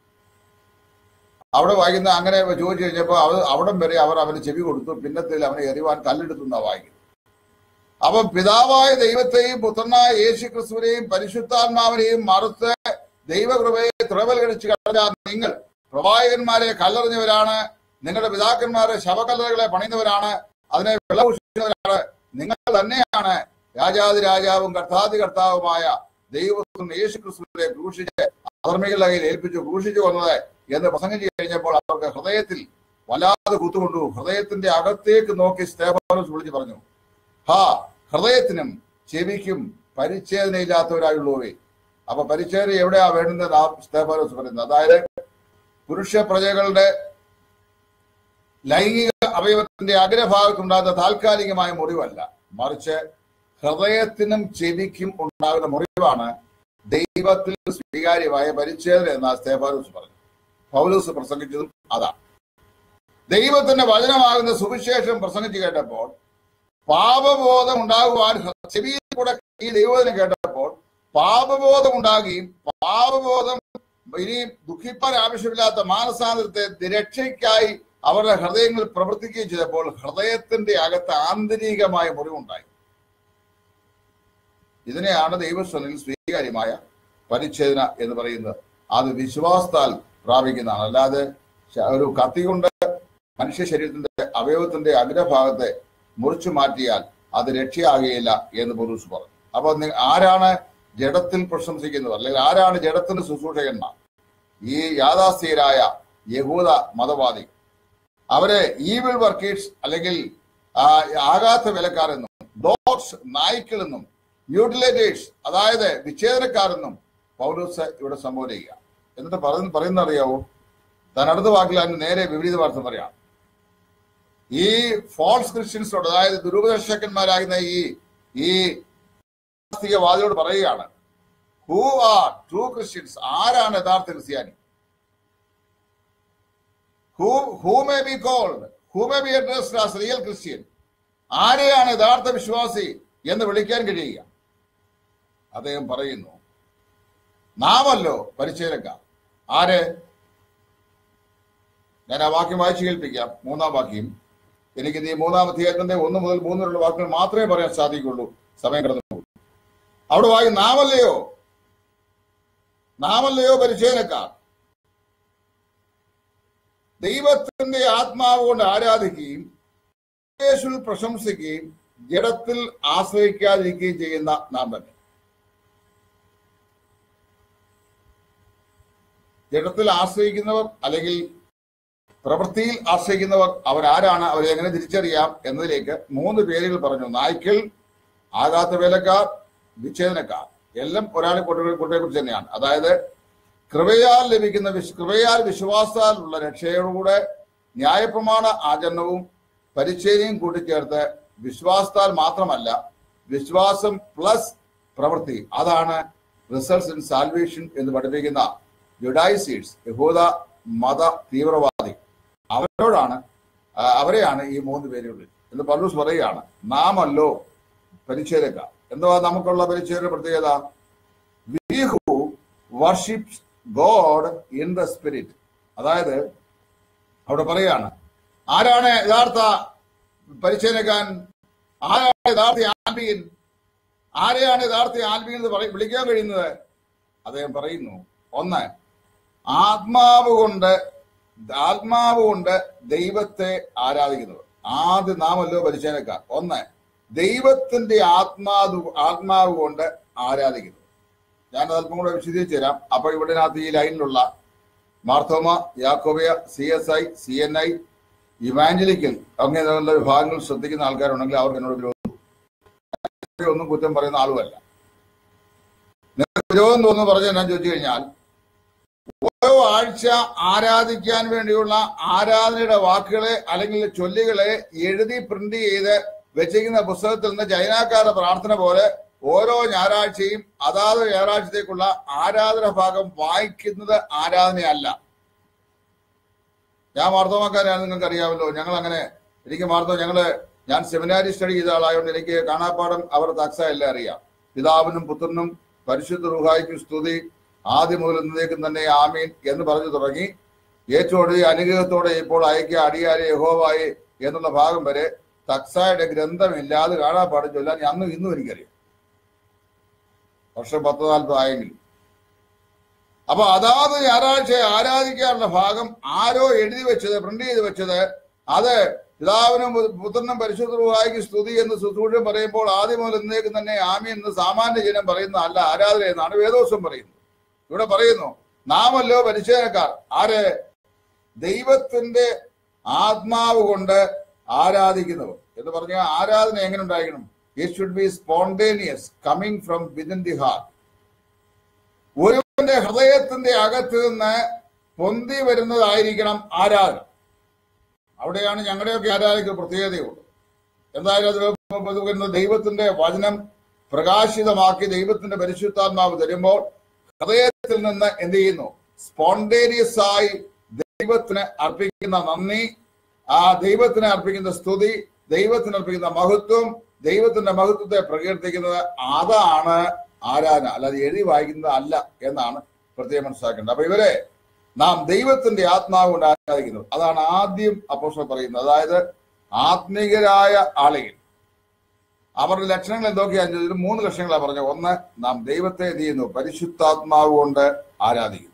അവിടെ വായിക്കുന്ന അങ്ങനെ ചോദിച്ചു കഴിഞ്ഞപ്പോൾ അവർ അവിടം വരെ അവർ അവന് ചെവി കൊടുത്തു പിന്നത്തിൽ അവനെ എറിവാൻ കല്ലെടുത്തു എന്നാ വായിക്കുന്നത് അപ്പൊ പിതാവായ ദൈവത്തെയും പുത്രനായ യേശു ക്രിസ്തുവിനെയും പരിശുദ്ധാത്മാവിനെയും മറുത്ത് ദൈവകൃപയെ തുറവൽഗണിച്ച് കഴിഞ്ഞ നിങ്ങൾ പ്രവാചകന്മാരെ കല്ലെറിഞ്ഞവരാണ് നിങ്ങളുടെ പിതാക്കന്മാരെ ശവകല്ലറകളെ പണിയുന്നവരാണ് അതിനെ വെള്ളപൂഷിക്കുന്നവരാണ് നിങ്ങൾ തന്നെയാണ് രാജാതി രാജാവും കർത്താതി കർത്താവുമായ ദൈവവും യേശു ക്രിസ്തുവിനെ ക്രൂശിച്ച് അധർമ്മികളുടെ കയ്യിൽ ഏൽപ്പിച്ചു ക്രൂശിച്ചു വന്നത് എന്ന് പ്രസംഗം ചെയ്ത് കഴിഞ്ഞപ്പോൾ അവർക്ക് ഹൃദയത്തിൽ വല്ലാതെ കുത്തുകൊണ്ടു ഹൃദയത്തിന്റെ അകത്തേക്ക് നോക്കി സ്തേഫാനോസ് വിളിച്ചു പറഞ്ഞു ഹാ ഹൃദയത്തിനും ചെവിക്കും പരിച്ഛേദനയില്ലാത്തവരായുള്ളവേ അപ്പൊ പരിചയം എവിടെയാ വേണ്ടുന്നത് ആ സ്തേഫാനോസ് പറയുന്നത് അതായത് പുരുഷ പ്രജകളുടെ ലൈംഗിക അവയവത്തിന്റെ അഗ്രഭാഗത്തുണ്ടാകുന്ന താൽക്കാലികമായ മുറിവല്ല മറിച്ച് ഹൃദയത്തിനും ചെവിക്കും ഉണ്ടാകുന്ന മുറിവാണ് ദൈവത്തിൽ സ്വീകാര്യമായ പരിച്ഛേദന എന്ന സ്തേഫാനോസ് പറഞ്ഞു പൗലൂസ് പ്രസംഗിച്ചതും അതാണ് ദൈവത്തിന്റെ വചനമാകുന്ന സുവിശേഷം പ്രസംഗിച്ചു കേട്ടപ്പോൾ പാപബോധം ഉണ്ടാകുവാൻ ചെവിയിൽ കൂടെ ഈ ദൈവത്തിനെ കേട്ടപ്പോൾ പാപബോധം ഉണ്ടാകുകയും പാപബോധം ഇനി ദുഃഖിപ്പാൻ ആവശ്യമില്ലാത്ത മാനസാന്തരത്തെ രക്ഷയ്ക്കായി അവരുടെ ഹൃദയങ്ങളിൽ പ്രവർത്തിക്കുകയും ചെയ്തപ്പോൾ ഹൃദയത്തിന്റെ അകത്ത് ആന്തരികമായ മുറിവുണ്ടായി ഇതിനെയാണ് ദൈവസ്വനിൽ സ്വീകാര്യമായ പരിച്ഛേദന എന്ന് പറയുന്നത് അത് വിശ്വാസത്താൽ പ്രാപിക്കുന്നതാണ് അല്ലാതെ ശ- ഒരു കത്തി കൊണ്ട് മനുഷ്യ ശരീരത്തിന്റെ അവയവത്തിന്റെ അഗ്രഭാഗത്തെ മുറിച്ചു മാറ്റിയാൽ അത് രക്ഷയാകുകയില്ല എന്ന് പുരുഷ് പറഞ്ഞു അപ്പൊ നി- ആരാണ് ജഡത്തിൽ പ്രശംസിക്കുന്നവർ അല്ലെങ്കിൽ ആരാണ് ജഡത്തിന്റെ ശുശ്രൂഷകന്മാർ ഈ യാഥാസ്ഥികരായ യഹൂദ മതവാദി അവരെ ഈവിൾ വർക്കേഴ്സ് അല്ലെങ്കിൽ ആ, ആകാത്ത വിലക്കാരെന്നും ഡോഗ്സ് നായ്ക്കളെന്നും മ്യൂട്ടിലേറ്റേഴ്സ് അതായത് വിച്ഛേദനക്കാരെന്നും പൗലോസ് ഇവിടെ സംബോധിക്കുക എന്നിട്ട് പറയുന്ന പറയുന്ന അറിയാവോ താൻ അടുത്ത വാക്കിൽ അതിന് നേരെ വിപരീതമാർത്ഥം പറയാം ഈ ഫോൾസ് ക്രിസ്ത്യൻസിനോട് അതായത് ദുരുപദർശകന്മാരാകുന്ന ഈ ഈ വാദിയോട് പറയുകയാണ് ഹൂ ആർ ട്രൂ ക്രിസ്ത്യൻസ് ആരാണ് യഥാർത്ഥ ക്രിസ്ത്യാനി who who may be called who may be addressed as real Christian ആരെയാണ് യഥാർത്ഥ വിശ്വാസി എന്ന് വിളിക്കാൻ കഴിയുക അദ്ദേഹം പറയുന്നു നാമല്ലോ പരിചയക്കാർ ആര് ഞാൻ ആ വാക്യം വായിച്ചു കേൾപ്പിക്കാം മൂന്നാം വാക്യം എനിക്ക് ഈ മൂന്നാം അധ്യായത്തിന്റെ ഒന്ന് മുതൽ മൂന്ന് വരെയുള്ള വാക്കുകൾ മാത്രമേ പറയാൻ സാധിക്കുള്ളൂ സമയം കടന്നു പോകും അവിടെ വായി നാമല്ലയോ നാമല്ലയോ പരിചയക്കാർ ദൈവത്തിന്റെ ആത്മാവ് കൊണ്ട് ആരാധിക്കുകയും യേശുവിൽ പ്രശംസിക്കുകയും ജഡത്തിൽ ആശ്രയിക്കാതിരിക്കുകയും ചെയ്യുന്ന നാം തന്നെ ജഡത്തിൽ ആശ്രയിക്കുന്നവർ അല്ലെങ്കിൽ പ്രവൃത്തിയിൽ ആശ്രയിക്കുന്നവർ അവരാരാണ് അവരെ എങ്ങനെ തിരിച്ചറിയാം എന്നതിലേക്ക് മൂന്ന് പേരുകൾ പറഞ്ഞു നായ്ക്കൾ ആകാത്ത വേലക്കാർ വിച്ഛേദനക്കാർ എല്ലാം ഒരാളെ കൊണ്ടേ കുറിച്ച് തന്നെയാണ് അതായത് കൃപയാൽ ലഭിക്കുന്ന വിശ് കൃപയാൽ വിശ്വാസത്താലുള്ള രക്ഷയോടുകൂടെ ന്യായപ്രമാണ ആചരണവും പരിച്ഛേദയും കൂട്ടിച്ചേർത്ത് വിശ്വാസത്താൽ മാത്രമല്ല വിശ്വാസം പ്ലസ് പ്രവൃത്തി അതാണ് റിസൾട്ട്സ് ഇൻ സാൽവേഷൻ എന്ന് പഠിപ്പിക്കുന്ന ജുഡൈസീഡ്സ് യഹൂദ മത തീവ്രവാദി അവരോടാണ് ആ, അവരെയാണ് ഈ മൂന്ന് പേരുകളിൽ എന്ന് പൗലൂസ് പറയുകയാണ് നാമല്ലോ പരിച്ഛേദക്കാർ എന്തുവാ നമുക്കുള്ള പരിച്ഛേദ പ്രത്യേകത we who worships God in the spirit അതായത് അവിടെ പറയാണ് ആരാണ് യഥാർത്ഥ പരിച്ഛേദക്കാൻ ആരാണ് യഥാർത്ഥ ആത്മീയൻ ആരെയാണ് യഥാർത്ഥ ആത്മീയൻ എന്ന് പറയ- വിളിക്കാൻ കഴിയുന്നത് അദ്ദേഹം പറയുന്നു ഒന്ന് ആത്മാവ് കൊണ്ട് ആത്മാവ് കൊണ്ട് ദൈവത്തെ ആരാധിക്കുന്നവർ ആദ്യ നാമല്ലോ പരിശീലനക്കാർ ഒന്ന് ദൈവത്തിന്റെ ആത്മാവ് ആത്മാവ് കൊണ്ട് ആരാധിക്കുന്നത് ഞാൻ അല്പം കൂടെ വിശദീകരിച്ചു തരാം അപ്പൊ ഇവിടെ ഈ ലൈനിലുള്ള മാർത്തോമ യാക്കോബിയ C S I C N I evangelical അങ്ങനെയുള്ള വിഭാഗങ്ങൾ ശ്രദ്ധിക്കുന്ന ആൾക്കാരുണ്ടെങ്കിൽ അവർക്ക് എന്നോട് വിരോധം ഒന്നും കുറ്റം പറയുന്ന ആളുമല്ല നിങ്ങൾക്ക് വിരോധം തോന്നുന്നു പറഞ്ഞ ഞാൻ ചോദിച്ചു കഴിഞ്ഞാൽ ഓരോ ആഴ്ച ആരാധിക്കാൻ വേണ്ടിയുള്ള ആരാധനയുടെ വാക്കുകളെ അല്ലെങ്കിൽ ചൊല്ലുകളെ എഴുതി പ്രിന്റ് ചെയ്ത് വെച്ചിരിക്കുന്ന പുസ്തകത്തിൽ നിന്ന് ചൈനക്കാരുടെ പ്രാർത്ഥന പോലെ ഓരോ ഞായറാഴ്ചയും അതാത് ഞായറാഴ്ചത്തേക്കുള്ള ആരാധന ഭാഗം വായിക്കുന്നത് ആരാധനയല്ല ഞാൻ മാർത്തോമാക്കാരാണ് നിങ്ങൾക്ക് അറിയാമല്ലോ ഞങ്ങൾ അങ്ങനെ എനിക്ക് മാർത്തോ ഞങ്ങള് ഞാൻ സെമിനാരി സ്റ്റഡി ചെയ്ത ആളായതുകൊണ്ട് എനിക്ക് കാണാപ്പാടം അവർ തക്സ എല്ലാം അറിയാം പിതാവിനും പുത്രനും പരിശുദ്ധ റുഹായിക്കും സ്തുതി ആദ്യം മുതൽ എന്നേക്കും തന്നെ ആമീൻ എന്ന് പറഞ്ഞു തുടങ്ങി ഏറ്റവും അനുഗ്രഹത്തോടെ ഇപ്പോൾ അയക്കുക അടിയാരെ യഹോവായി എന്നുള്ള ഭാഗം വരെ തക്സായുടെ ഗ്രന്ഥമില്ലാതെ കാണാപ്പാടും ചൊല്ലാൻ അന്നും ഇന്നും എനിക്കറിയാം വർഷം പത്ത് നാൽപ്പത് ആയെങ്കിലും അപ്പൊ അതാത് ഞായറാഴ്ച ആരാധിക്കാനുള്ള ഭാഗം ആരോ എഴുതി വെച്ചത് പ്രിന്റ് ചെയ്ത് വെച്ചത് അത് പിതാവിനും പു- പുത്രനും പരിശുദ്ധവുമായി സ്തുതി എന്ന് ശുശ്രൂഷം പറയുമ്പോൾ ആദ്യം മുതൽ എന്നേക്കും തന്നെ ആമി എന്ന് സാമാന്യ ജനം പറയുന്ന അല്ല ആരാധന എന്നാണ് വേദോസം പറയുന്നത് ഇവിടെ പറയുന്നു നാമല്ലോ പരിശീലനക്കാർ ആര് ദൈവത്തിന്റെ ആത്മാവ് കൊണ്ട് ആരാധിക്കുന്നവർ എന്ന് പറഞ്ഞാൽ ആരാധന എങ്ങനെ ഉണ്ടായിരിക്കണം it should be spontaneous coming from within the heart ഒരുവന്റെ ഹൃദയത്തിന്റെ അകത്ത് നിന്ന് പൊന്തി വരുന്നതായിരിക്കണം ആരാധന അവിടെയാണ് ഞങ്ങളുടെയൊക്കെ ആരാധനയ്ക്ക് പ്രത്യേകതയുള്ളത് എന്തായാലും അത് വരുന്ന ദൈവത്തിന്റെ വചനം പ്രകാശിതമാക്കി ദൈവത്തിന്റെ പരിശുദ്ധാത്മാവ് തരുമ്പോൾ ഹൃദയത്തിൽ നിന്ന് എന്ത് ചെയ്യുന്നു സ്പോണ്ടേനിയസ് ആയി ദൈവത്തിന് അർപ്പിക്കുന്ന നന്ദി ആ ദൈവത്തിന് അർപ്പിക്കുന്ന സ്തുതി ദൈവത്തിന് അർപ്പിക്കുന്ന മഹത്വം ദൈവത്തിന്റെ മഹത്വത്തെ പ്രകീർത്തിക്കുന്നത് അതാണ് ആരാധന അല്ലാതെ എഴുതി വായിക്കുന്നത് അല്ല എന്നാണ് പ്രത്യേകം മനസ്സിലാക്കേണ്ടത് അപ്പൊ ഇവരെ നാം ദൈവത്തിന്റെ ആത്മാവ് കൊണ്ട് ആരാധിക്കുന്നു അതാണ് ആദ്യം അപ്പോസ്റ്റൽ പറയുന്നത് അതായത് ആത്മീകരായ ആളുകൾ അവരുടെ ലക്ഷണങ്ങൾ എന്തൊക്കെയാണെന്ന് ചോദിച്ചാൽ മൂന്ന് ലക്ഷണങ്ങളാണ് പറഞ്ഞത് ഒന്ന് നാം ദൈവത്തെ എന്ത് ചെയ്യുന്നു പരിശുദ്ധാത്മാവ് കൊണ്ട് ആരാധിക്കുന്നു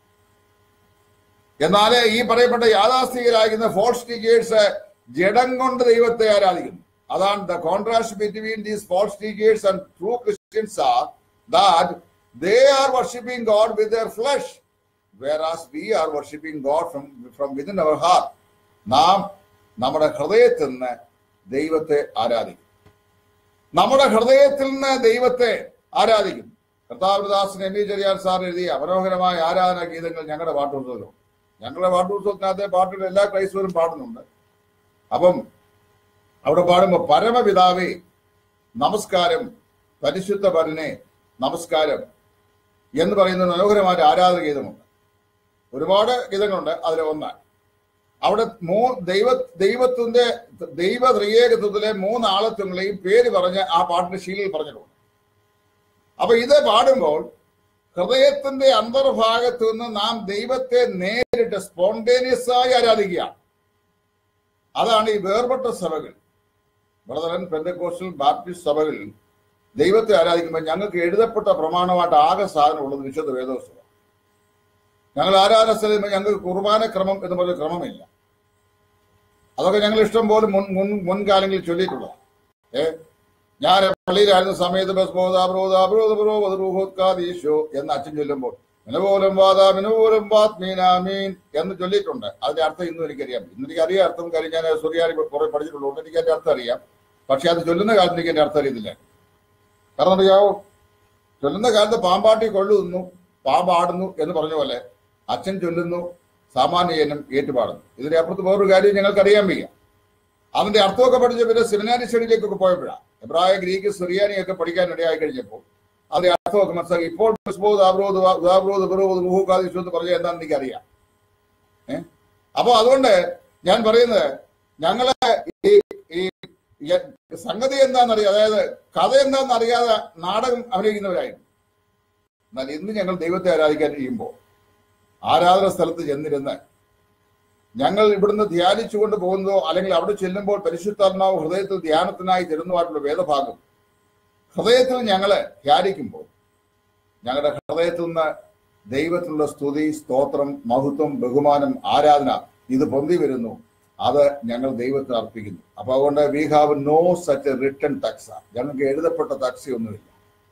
എന്നാല് ഈ പറയപ്പെട്ട യാഥാസ്ഥികരാകുന്ന ഫോൾസ് ടീക്കേഴ്സ് ജഡം കൊണ്ട് ദൈവത്തെ ആരാധിക്കുന്നു അതാണ് the contrast between these false teachers and true Christians are that they are worshipping God with their flesh whereas we are worshipping God from from within our heart നാം നമ്മുടെ ഹൃദയത്തിൽ നിന്ന് ദൈവത്തെ ആരാധിക്കും നമ്മുടെ ഹൃദയത്തിൽ നിന്ന് ദൈവത്തെ ആരാധിക്കും കർത്താവദാസൻ എം വി ചെറിയാൻ സാർ എഴുതിയ മനോഹരമായ ആരാധനാ ഗീതങ്ങൾ ഞങ്ങളുടെ പാട്ടുപുസ്തകത്തിലും ഞങ്ങളുടെ പാട്ടുപുസ്തകത്തിനകത്തെ പാട്ടുകൾ എല്ലാ ക്രൈസ്തവരും പാടുന്നുണ്ട് അപ്പം അവിടെ പാടുമ്പോൾ പരമപിതാവേ നമസ്കാരം പരിശുദ്ധ പരനെ നമസ്കാരം എന്ന് പറയുന്ന മനോഹരമായ ഒരു ആരാധന ഗീതമുണ്ട് ഒരുപാട് ഗീതങ്ങളുണ്ട് അതിൽ ഒന്നാണ് അവിടെ മൂ ദൈവ ദൈവത്തിന്റെ ദൈവ ത്രിയേകത്വത്തിലെ മൂന്ന് ആളത്വങ്ങളെയും പേര് പറഞ്ഞ് ആ പാട്ടിന്റെ ശീലയിൽ പറഞ്ഞിട്ടുണ്ട് അപ്പൊ ഇത് പാടുമ്പോൾ ഹൃദയത്തിന്റെ അന്തർഭാഗത്ത് നിന്ന് നാം ദൈവത്തെ നേരിട്ട് സ്പോണ്ടേനിയസ് ആയി ആരാധിക്കുകയാണ് അതാണ് ഈ വേർപെട്ട സഭകൾ ബ്രദറൻ പെന്തക്കോസ്റ്റൽ ബാപ്റ്റിസ്റ്റ് സഭകളിൽ ദൈവത്തെ ആരാധിക്കുമ്പോൾ ഞങ്ങൾക്ക് എഴുതപ്പെട്ട പ്രമാണമായിട്ട് ആകെ സാധനം ഉള്ളത് വിശുദ്ധ വേദോത്സവം ഞങ്ങൾ ആരാധന സ്ഥലം ഞങ്ങൾക്ക് കുർബാന ക്രമം എന്ന് പറഞ്ഞ ക്രമമില്ല അതൊക്കെ ഞങ്ങൾ ഇഷ്ടം പോലെ മുൻ മുൻ മുൻകാലങ്ങളിൽ ചൊല്ലിയിട്ടുള്ളതാണ് ഏ ഞാൻ പള്ളിയിലായിരുന്ന സമയത്ത് ബസ്ബോധാബ്രോധാബ്രോധാബ്രോധീശോ എന്ന് അച്ഛൻ ചൊല്ലുമ്പോൾ മിനപോലും വാദ മിനപോലും വാത് മീനാമീൻ എന്ന് ചൊല്ലിയിട്ടുണ്ട് അതിന്റെ അർത്ഥം ഇന്നും എനിക്കറിയാം ഇന്ന് എനിക്ക് അറിയാം അർത്ഥം കാര്യം ഞാൻ സുറിയാനി കുറെ പഠിച്ചിട്ടുള്ളതുകൊണ്ട് എനിക്ക് അതിന്റെ അർത്ഥം അറിയാം പക്ഷെ അത് ചൊല്ലുന്ന കാലത്ത് എനിക്ക് അതിന്റെ അർത്ഥം അറിയത്തില്ല കാരണം അറിയാവോ ചൊല്ലുന്ന കാലത്ത് പാമ്പാട്ടി കൊള്ളുന്നു പാമ്പാടുന്നു എന്ന് പറഞ്ഞ പോലെ അച്ഛൻ ചൊല്ലുന്നു സാമാന്യനും ഏറ്റുപാടുന്നു ഇതിന്റെ അപ്പുറത്ത് വേറൊരു കാര്യം ഞങ്ങൾക്ക് അറിയാൻ വയ്യ അതിന്റെ അർത്ഥമൊക്കെ പഠിച്ച പിന്നെ സെമിനാരി സ്റ്റഡിയിലേക്കൊക്കെ പോയപ്പോഴാണ് എബ്രായ ഗ്രീക്ക് സിറിയാനി ഒക്കെ പഠിക്കാൻ ഇടയായി കഴിഞ്ഞപ്പോൾ അതിന്റെ അർത്ഥമൊക്കെ മനസ്സിലാക്കി ഇപ്പോൾ എന്ന് പറഞ്ഞ എന്താണെന്ന് എനിക്കറിയാം ഏ അപ്പൊ അതുകൊണ്ട് ഞാൻ പറയുന്നത് ഞങ്ങള് ഈ ഈ ഈ സംഗതി എന്താണെന്നറിയാം അതായത് കഥ എന്താണെന്ന് അറിയാതെ നാടകം അഭിനയിക്കുന്നവരായിരുന്നു എന്നാൽ ഇന്ന് ഞങ്ങൾ ദൈവത്തെ ആരാധിക്കാൻ ചെയ്യുമ്പോൾ ആരാധന സ്ഥലത്ത് ചെന്നിരുന്ന് ഞങ്ങൾ ഇവിടുന്ന് ധ്യാനിച്ചുകൊണ്ട് പോകുന്നതോ അല്ലെങ്കിൽ അവിടെ ചെല്ലുമ്പോൾ പരിശുദ്ധാത്മാവ് ഹൃദയത്തിൽ ധ്യാനത്തിനായി തരുന്നതായിട്ടുള്ള വേദഭാഗം ഹൃദയത്തിൽ ഞങ്ങള് ധ്യാനിക്കുമ്പോൾ ഞങ്ങളുടെ ഹൃദയത്തിൽ നിന്ന് ദൈവത്തിലുള്ള സ്തുതി സ്തോത്രം മഹത്വം ബഹുമാനം ആരാധന ഇത് പൊന്തി വരുന്നു അത് ഞങ്ങൾ ദൈവത്തിന് അർപ്പിക്കുന്നു അപ്പൊ അതുകൊണ്ട് we have no such a written തക്സ ഞങ്ങൾക്ക് എഴുതപ്പെട്ട തക്സയൊന്നുമില്ല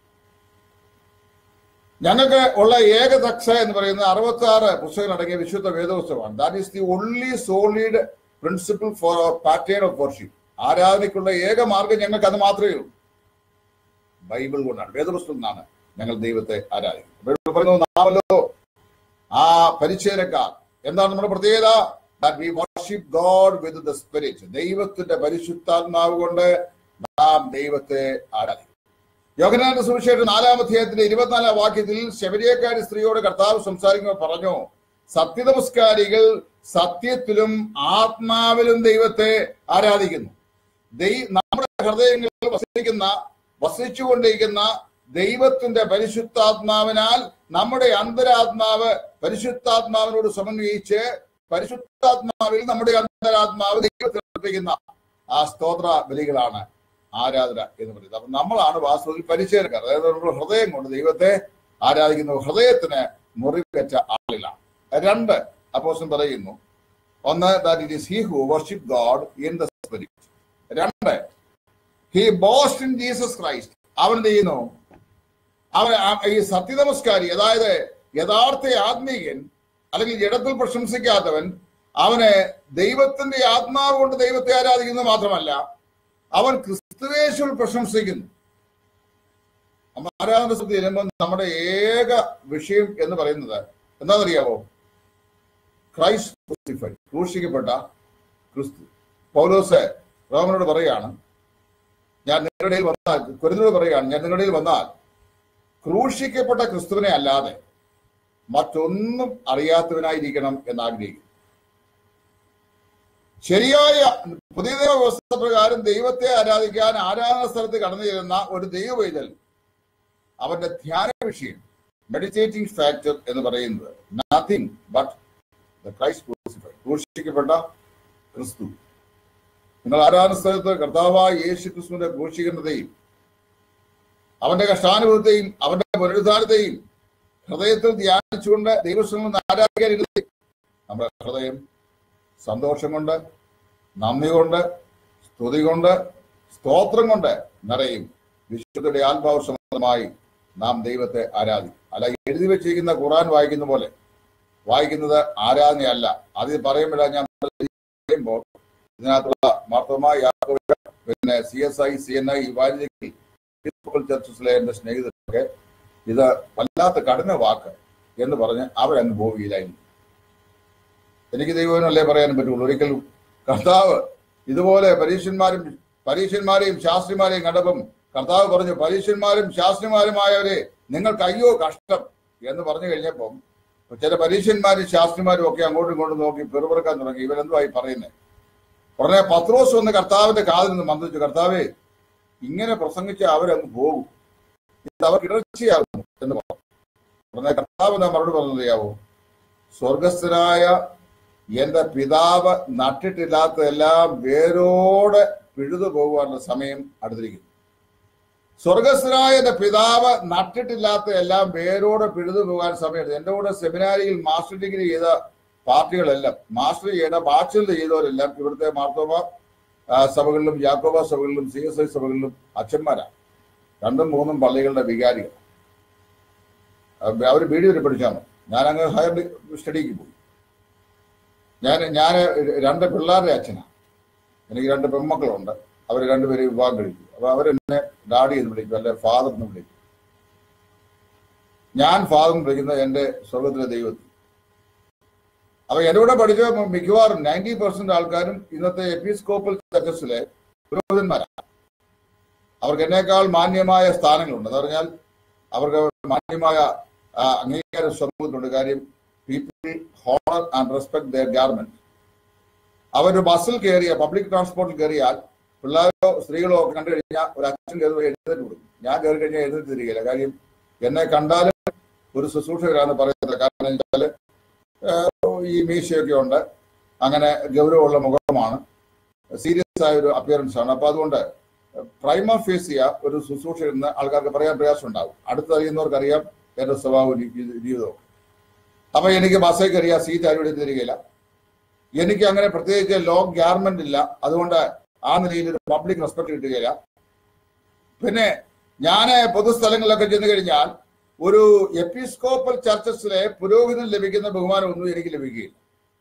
ഞങ്ങൾക്ക് ഉള്ള ഏക തക്സ എന്ന് പറയുന്നത് അറുപത്തി ആറ് പുസ്തകങ്ങൾ അടങ്ങിയ വിശുദ്ധ വേദോത്സവമാണ് that is the only solid principle for our pattern of worship ആരാധനയ്ക്കുള്ള ഏക മാർഗം ഞങ്ങൾക്ക് അത് മാത്രമേ ഉള്ളൂ ബൈബിൾ കൊണ്ടാണ് വേദപുസ്തകം നിന്നാണ് ഞങ്ങൾ ദൈവത്തെ ആരാധിക്കുന്നത് ബൈബിൾ പറയുന്നു നാമല്ലോ ആ പരിച്ഛേദക്കാർ എന്താണ് നമ്മുടെ പ്രത്യേകത we worship God with the spirit ദൈവത്തിന്റെ പരിശുദ്ധാത്മാവ് കൊണ്ട് നാം ദൈവത്തെ ആരാധിക്കും യോഹനാന്റെ സുവിശേഷം നാലാം അധ്യായത്തിന്റെ ഇരുപത്തിനാലാം വാക്യത്തിൽ ശബരിയക്കാരി സ്ത്രീയോട് കർത്താവ് സംസാരിക്കുമ്പോൾ പറഞ്ഞു സത്യനമസ്കാരികൾ സത്യത്തിലും ആത്മാവിലും ദൈവത്തെ ആരാധിക്കുന്നു ദൈ നമ്മുടെ ഹൃദയങ്ങളിൽ വസിക്കുന്ന വസിച്ചുകൊണ്ടിരിക്കുന്ന ദൈവത്തിന്റെ പരിശുദ്ധാത്മാവിനാൽ നമ്മുടെ അന്തരാത്മാവ് പരിശുദ്ധാത്മാവിനോട് സമന്വയിച്ച് പരിശുദ്ധാത്മാവിൽ നമ്മുടെ അന്തരാത്മാവ് ദൈവത്തിൽ അർപ്പിക്കുന്ന ആ സ്തോത്ര ബലികളാണ് ആരാധന എന്ന് പറയുന്നത് അപ്പൊ നമ്മളാണ് വാസ്തവത്തിൽ പരിചയക്കാർ അതായത് നമ്മുടെ ഹൃദയം കൊണ്ട് ദൈവത്തെ ആരാധിക്കുന്ന ഹൃദയത്തിന് മുറിവേറ്റ ആളുകളാണ് രണ്ട് അപ്പോസം പറയുന്നു ഒന്ന് that it is he who worship God in the spirit രണ്ട് he boast in Jesus Christ അവൻ എന്ത് ചെയ്യുന്നു അവൻ ആ- ഈ സത്യനമസ്കാരി അതായത് യഥാർത്ഥ ആത്മീയൻ അല്ലെങ്കിൽ ജഡത്തിൽ പ്രശംസിക്കാത്തവൻ അവന് ദൈവത്തിന്റെ ആത്മാവ് കൊണ്ട് ദൈവത്തെ ആരാധിക്കുന്നത് മാത്രമല്ല അവൻ ക്രിസ്തുവേശുവിൽ പ്രശംസിക്കുന്നു നമ്മൾ ആരാധന സ്ഥലത്ത് ചെല്ലുമ്പോൾ നമ്മുടെ ഏക വിഷയം എന്ന് പറയുന്നത് എന്താണെന്നറിയാവോ ക്രൈസ്റ്റ് ക്രൂസിഫൈഡ് ക്രൂശിക്കപ്പെട്ട ക്രിസ്തു പൗലോസ് റോമനോട് പറയാണ് ഞാൻ നിങ്ങളുടെ ഇടയിൽ വന്നാൽ കുരുന്നോട് പറയുകയാണ് ഞാൻ നിങ്ങളുടെ ഇടയിൽ വന്നാൽ ക്രൂശിക്കപ്പെട്ട ക്രിസ്തുവിനെ അല്ലാതെ മറ്റൊന്നും അറിയാത്തവനായിരിക്കണം എന്ന് ആഗ്രഹിക്കുന്നു ശരിയായ പുതിയ നിയമ വ്യവസ്ഥ പ്രകാരം ദൈവത്തെ ആരാധിക്കാൻ ആരാധന സ്ഥലത്ത് കടന്നു ചെല്ലുന്ന ഒരു ദൈവവൈതൽ അവന്റെ ധ്യാന വിഷയം മെഡിറ്റേറ്റിംഗ് ഫാക്ടർ എന്ന് പറയുന്നത് nothing but the Christ crucified ക്രൂശിക്കപ്പെട്ട ക്രിസ്തു നിങ്ങൾ ആരാധന സ്ഥലത്ത് കർത്താവായ യേശു ക്രിസ്തുവിന്റെ ക്രൂശീകരണത്തെയും അവന്റെ കഷ്ടാനുഭവത്തെയും അവന്റെ പുനരുദ്ധാരത്തെയും ഹൃദയത്തിൽ ധ്യാനിച്ചുകൊണ്ട് ദൈവസ്ഥലങ്ങളിൽ ആരാധിക്കാനിരുത്തി നമ്മുടെ ഹൃദയം സന്തോഷം കൊണ്ട് നന്ദി കൊണ്ട് സ്തുതി കൊണ്ട് സ്തോത്രം കൊണ്ട് നിറയും വിശുദ്ധയുടെ ആത്മാവ് സംബന്ധമായി നാം ദൈവത്തെ ആരാധിക്കും അല്ല എഴുതി വെച്ചിരിക്കുന്ന ഖുറാൻ വായിക്കുന്ന പോലെ വായിക്കുന്നത് ആരാധനയല്ല അത് പറയുമ്പോഴാ ഞാൻ പറയുമ്പോൾ ഇതിനകത്തുള്ള മാർത്തോമായ യാക്കോബ് പിന്നെ C S I C N I evangelical ചർച്ചസിലെ എന്റെ സ്നേഹിതരൊക്കെ ഇത് വല്ലാത്ത കഠിന വാക്ക് എന്ന് പറഞ്ഞ് അവരങ്ങ് പോവുകയില്ലായിരുന്നു എനിക്ക് ദൈവത്തിനല്ലേ പറയാനും പറ്റുള്ളൂ ഒരിക്കലും കർത്താവ് ഇതുപോലെ പരീക്ഷന്മാരും പരീക്ഷന്മാരെയും ശാസ്ത്രിമാരെയും കണ്ടപ്പം കർത്താവ് പറഞ്ഞു പരീക്ഷന്മാരും ശാസ്ത്രിമാരുമായവരെ നിങ്ങൾക്ക് അയ്യോ കഷ്ടം എന്ന് പറഞ്ഞു കഴിഞ്ഞപ്പം ചില പരീക്ഷന്മാരും ശാസ്ത്രിമാരും ഒക്കെ അങ്ങോട്ടും ഇങ്ങോട്ടും നോക്കി പെറുപിറക്കാൻ തുടങ്ങി ഇവരെന്തുവായി പറയുന്നത് ഉടനെ പത്രോസ് വന്ന് കർത്താവിന്റെ കാതിൽ നിന്ന് മന്ത്രിച്ചു കർത്താവേ ഇങ്ങനെ പ്രസംഗിച്ച അവരങ്ങ് പോകും ഇത് അവർക്ക് ഇടർച്ചയാകുന്നു എന്ന് പറഞ്ഞു ഉടനെ കർത്താവ് നാം മറുപടി പറഞ്ഞറിയാവോ സ്വർഗസ്ഥനായ എന്റെ പിതാവ് നട്ടിട്ടില്ലാത്തതെല്ലാം വേരോടെ പിഴുതു പോകുവാനുള്ള സമയം അടുത്തിരിക്കുന്നു സ്വർഗസ്ഥനായ എന്റെ പിതാവ് നട്ടിട്ടില്ലാത്ത എല്ലാം വേരോടെ പിഴുതു പോകാൻ സമയം എന്റെ കൂടെ സെമിനാരിയിൽ മാസ്റ്റർ ഡിഗ്രി ചെയ്ത പാർട്ടികളെല്ലാം മാസ്റ്റർ ചെയ്ത ബാച്ചിലർ ചെയ്തവരെല്ലാം ഇവിടുത്തെ മാർത്തോമ ആ, സഭകളിലും യാക്കോബ സഭകളിലും സി എസ് ഐ സഭകളിലും അച്ഛന്മാരാണ് രണ്ടും മൂന്നും പള്ളികളുടെ വികാരികൾ അവർ വീഡിയോ വരെ പഠിച്ചാൽ മതി ഞാൻ അങ്ങ് ഹയർ സ്റ്റഡിക്ക് പോയി ഞാൻ ഞാൻ രണ്ട് പിള്ളേരുടെ അച്ഛനാണ് എനിക്ക് രണ്ട് പെൺമക്കളുണ്ട് അവർ രണ്ടുപേരും വിവാഹം കഴിച്ചു അപ്പൊ അവരെന്നെ ഡാഡി എന്ന് വിളിക്കും അല്ലെ ഫാദർ എന്ന് വിളിക്കും ഞാൻ ഫാദർ എന്ന് വിളിക്കുന്നത് എന്റെ സ്വർഗത്തിലെ ദൈവത്തിൽ അപ്പൊ എന്റെ കൂടെ പഠിച്ച മിക്കവാറും നയൻറ്റി പെർസെന്റ് ആൾക്കാരും ഇന്നത്തെ എപ്പിസ്കോപ്പൽ ചർച്ചസിലെ പുരോഹിതന്മാരാണ് അവർക്ക് എന്നേക്കാൾ മാന്യമായ സ്ഥാനങ്ങളുണ്ട് എന്ന് പറഞ്ഞാൽ അവർക്ക് മാന്യമായ ആ, അംഗീകാരം സമൂഹത്തിലുണ്ട് കാര്യം people honour and respect their garment അവർ ബസ്സിൽ കയറിയ പബ്ലിക് ട്രാൻസ്പോർട്ടിൽ കയറിയാൽ പിള്ളേരോ സ്ത്രീകളോ ഒക്കെ കണ്ടു കഴിഞ്ഞാൽ ഒരു അച്ഛൻ കയറി എഴുന്നേറ്റ് കൊടുക്കും ഞാൻ കയറി കഴിഞ്ഞാൽ എഴുന്നേറ്റ് തിരികയില്ല കാര്യം എന്നെ കണ്ടാലും ഒരു ശുശ്രൂഷകരാന്ന് പറയുന്നത് കാരണം വെച്ചാൽ ഈ മീശയൊക്കെ ഉണ്ട് അങ്ങനെ ഗൗരവമുള്ള മുഖമാണ് സീരിയസ് ആയ ഒരു അപ്പിയറൻസ് ആണ് അപ്പൊ അതുകൊണ്ട് പ്രൈമ ഫേസിയ ഒരു ശുശ്രൂഷകരെന്ന് ആൾക്കാർക്ക് പറയാൻ പ്രയാസം ഉണ്ടാവും അടുത്തറിയുന്നവർക്ക് അറിയാം എന്റെ സ്വഭാവം രീതി- ജീവിതവും അപ്പൊ എനിക്ക് ബസ്സിൽ കയറിയ സീറ്റ് ആരും എടുത്ത് തരികയില്ല എനിക്ക് അങ്ങനെ പ്രത്യേകിച്ച് ലോങ് ഗാർമെന്റ് ഇല്ല അതുകൊണ്ട് ആ നിലയിൽ ഒരു പബ്ലിക് റെസ്പെക്ട് കിട്ടുകയില്ല പിന്നെ ഞാൻ പൊതുസ്ഥലങ്ങളിലൊക്കെ ചെന്ന് കഴിഞ്ഞാൽ ഒരു എപ്പിസ്കോപ്പൽ ചർച്ചസിലെ പുരോഹിതൻ ലഭിക്കുന്ന ബഹുമാനമൊന്നും എനിക്ക് ലഭിക്കുകയില്ല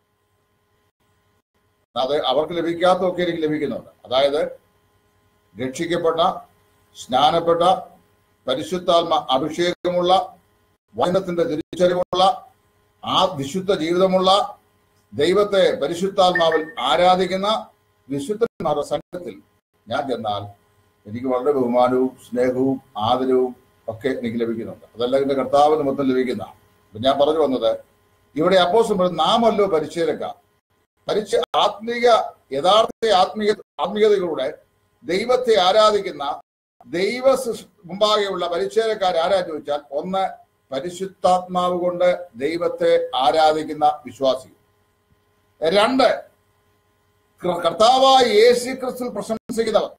അത് അവർക്ക് ലഭിക്കാത്തതൊക്കെ എനിക്ക് ലഭിക്കുന്നുണ്ട് അതായത് രക്ഷിക്കപ്പെട്ട സ്നാനപ്പെട്ട പരിശുദ്ധാത്മ അഭിഷേകമുള്ള വചനത്തിന്റെ തിരിച്ചറിവുള്ള ആ വിശുദ്ധ ജീവിതമുള്ള ദൈവത്തെ പരിശുദ്ധാത്മാവിൽ ആരാധിക്കുന്ന വിശുദ്ധന്മാരുടെ സംഘത്തിൽ ഞാൻ ചെന്നാൽ എനിക്ക് വളരെ ബഹുമാനവും സ്നേഹവും ആദരവും ഒക്കെ എനിക്ക് ലഭിക്കുന്നുണ്ട് അതല്ല എന്റെ കർത്താവ് നിമിത്തം ലഭിക്കുന്ന അപ്പൊ ഞാൻ പറഞ്ഞു വന്നത് ഇവിടെ അപ്പോസം നാമല്ലോ പരിശീലക്കാർ പരിച ആത്മീയ യഥാർത്ഥ ആത്മീയ ആത്മീയതകളുടെ ദൈവത്തെ ആരാധിക്കുന്ന ദൈവ സൃഷ്- മുമ്പാകെയുള്ള പരിചയക്കാർ ആരാ ചോദിച്ചാൽ ഒന്ന് പരിശുദ്ധാത്മാവ് കൊണ്ട് ദൈവത്തെ ആരാധിക്കുന്ന വിശ്വാസികൾ രണ്ട് കർ- കർത്താവായ യേശു ക്രിസ്തു പ്രശംസിക്കുന്നവർ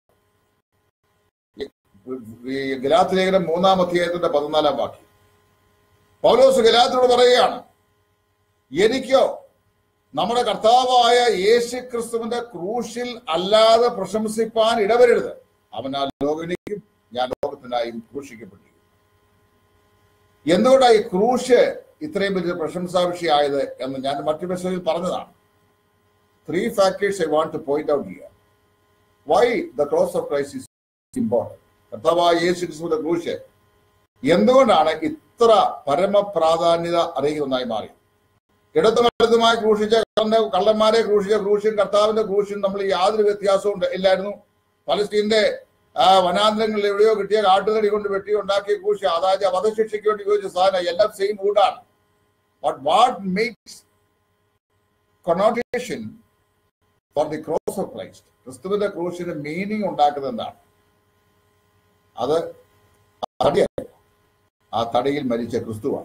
ഈ ഗലാത്ത് ലേഖനം മൂന്നാം അധ്യായത്തിന്റെ പതിനാലാം വാക്യം പൗലോസ് ഗലാത്തിനോട് പറയുകയാണ് എനിക്കോ നമ്മുടെ കർത്താവായ യേശു ക്രിസ്തുവിന്റെ ക്രൂശിൽ അല്ലാതെ പ്രശംസിപ്പാൻ ഇടവരരുത് അവനാൽ ലോകനിക്കും ഞാൻ ലോകത്തിനായും ക്രൂശിക്കപ്പെട്ടിരിക്കുന്നു എന്തുകൊണ്ടാണ് ഈ ക്രൂശ് ഇത്രയും വലിയ പ്രശംസാ വിഷയമായത് എന്ന് ഞാൻ മറ്റു മെസ്സേജിൽ പറഞ്ഞതാണ് three factors I want to point out here why the cross of Christ is important കർത്താവായ യേശു ക്രിസ്തുവിന്റെ ക്രൂശ് എന്തുകൊണ്ടാണ് ഇത്ര പരമപ്രാധാന്യത അറിയിക്കുന്നതായി മാറി ഇടത്തും വലതുമായി ക്രൂശിച്ച കള്ളന്റെ കള്ളന്മാരെ ക്രൂശിച്ച ക്രൂശും കർത്താവിന്റെ ക്രൂശും നമ്മൾ യാതൊരു വ്യത്യാസവും ഉണ്ട് ഇല്ലായിരുന്നു പലസ്തീന്റെ ആ വനാന്തരങ്ങളിൽ എവിടെയോ കിട്ടിയ കാട്ടുതടി കൊണ്ട് വെട്ടി ഉണ്ടാക്കിയ ക്രൂശ് അതായത് വധശിക്ഷയ്ക്ക് വേണ്ടി ഉപയോഗിച്ച സാധനം എല്ലാം സെയിം വുഡാണ് but what makes connotation for the cross of Christ ക്രിസ്തുവിന്റെ ക്രൂശിന് മീനിങ് ഉണ്ടാക്കുന്നത് എന്താണ് അത് തടിയല്ല ആ തടിയിൽ മരിച്ച ക്രിസ്തുവാണ്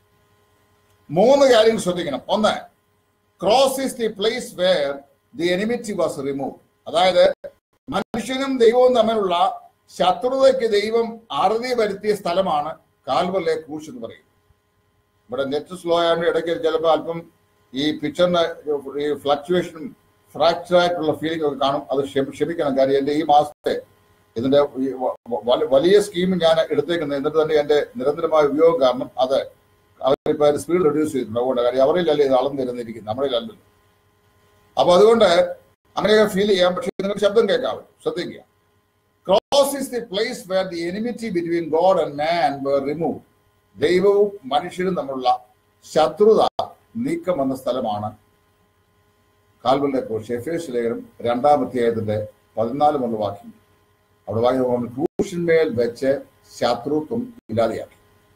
മൂന്ന് കാര്യങ്ങൾ ശ്രദ്ധിക്കണം ഒന്ന് cross is the place where the enmity was remove അതായത് മനുഷ്യനും ദൈവവും തമ്മിലുള്ള ശത്രുതയ്ക്ക് ദൈവം അറുതി വരുത്തിയ സ്ഥലമാണ് കാൽവല്ലെ ക്രൂശ് എന്ന് പറയുന്നത് ഇവിടെ നെറ്റ് സ്ലോ ആയതുകൊണ്ട് ഇടയ്ക്ക് ചിലപ്പോൾ അല്പം ഈ പിക്ചറിന് ഈ ഫ്ലക്ച്വേഷനും ഫ്രാക്ചർ ആയിട്ടുള്ള ഫീലിംഗ് ഒക്കെ കാണും അത് ക്ഷമ- ക്ഷമിക്കണം കാര്യം എന്റെ ഈ മാസത്തെ ഇതിന്റെ ഈ വ- വ- വലിയ സ്കീം ഞാൻ എടുത്തേക്കുന്നത് എന്നിട്ട് തന്നെ എന്റെ നിരന്തരമായ ഉപയോഗം കാരണം അത് അവരിപ്പോ സ്പീഡ് റെഡ്യൂസ് ചെയ്തിട്ടുണ്ട് അതുകൊണ്ട് കാര്യം അവരിലല്ലേ ഇത് അളന്നു തരുന്നിരിക്കുന്നത് നമ്മളിലല്ലല്ലോ അപ്പൊ അതുകൊണ്ട് അങ്ങനെയൊക്കെ ഫീൽ ചെയ്യാം പക്ഷെ നിങ്ങൾക്ക് ശബ്ദം കേൾക്കാവും ശ്രദ്ധിക്കുക cross is the place where the enmity between God and man were remove ദൈവവും മനുഷ്യരും തമ്മിലുള്ള ശത്രുത നീക്കം വന്ന സ്ഥലമാണ് കാൽവലിന്റെ ക്രൂശ് എഫേസ് ലേഖനം രണ്ടാം അധ്യായത്തിന്റെ പതിനാല് മുതൽ വാക്യം അവിടെ വാക്യം ക്രൂശിന്മേൽ വെച്ച് ശത്രുത്വം ഇല്ലാതെയാക്കി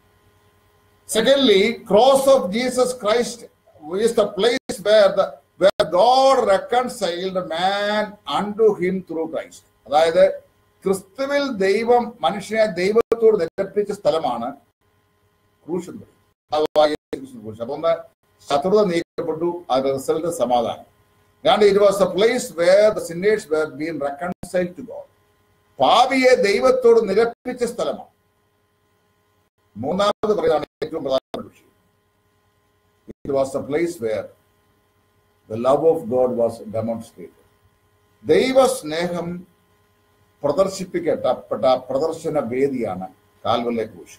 secondly cross of Jesus Christ is the place where the where God reconciled man unto him through Christ. അതായത് ക്രിസ്തുവിൽ ദൈവം മനുഷ്യനെ ദൈവത്തോട് നിരപ്പിച്ച സ്ഥലമാണ് ക്രൂശ് എന്ന് പറയുന്നത്. അഥവാ യേശുക്രിസ്തു ക്രൂശ്. അപ്പൊ ഒന്ന് ശത്രുത നീക്കപ്പെട്ടു അതിന്റെ റിസൾട്ട് സമാധാനം രണ്ട് it was the place where the sinners were been reconcile to God പാപിയെ ദൈവത്തോട് നിരപ്പിച്ച സ്ഥലമാണ് മൂന്നാമത് പറയുന്നതാണ് ഏറ്റവും പ്രധാനപ്പെട്ട വിഷയം it was a place where the love of God was demonstrated ദൈവസ്നേഹം പ്രദർശിപ്പിക്കപ്പെട്ട പ്രദർശന വേദിയാണ് കാൽവല്ലെ ക്രൂശ്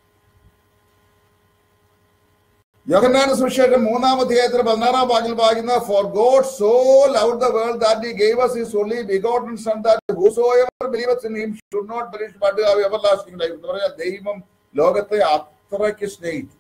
യോഹന്നാന സുവിശേഷം മൂന്നാം അധ്യായത്തിൽ പതിനാറാം വാക്കിൽ വായിക്കുന്ന for God so love the world that he gave us his only begotten son that whosoever believeth in him should not perish but have everlasting life എന്ന് പറഞ്ഞാൽ ദൈവം ലോകത്തെ അത്രയ്ക്ക് സ്നേഹിച്ചു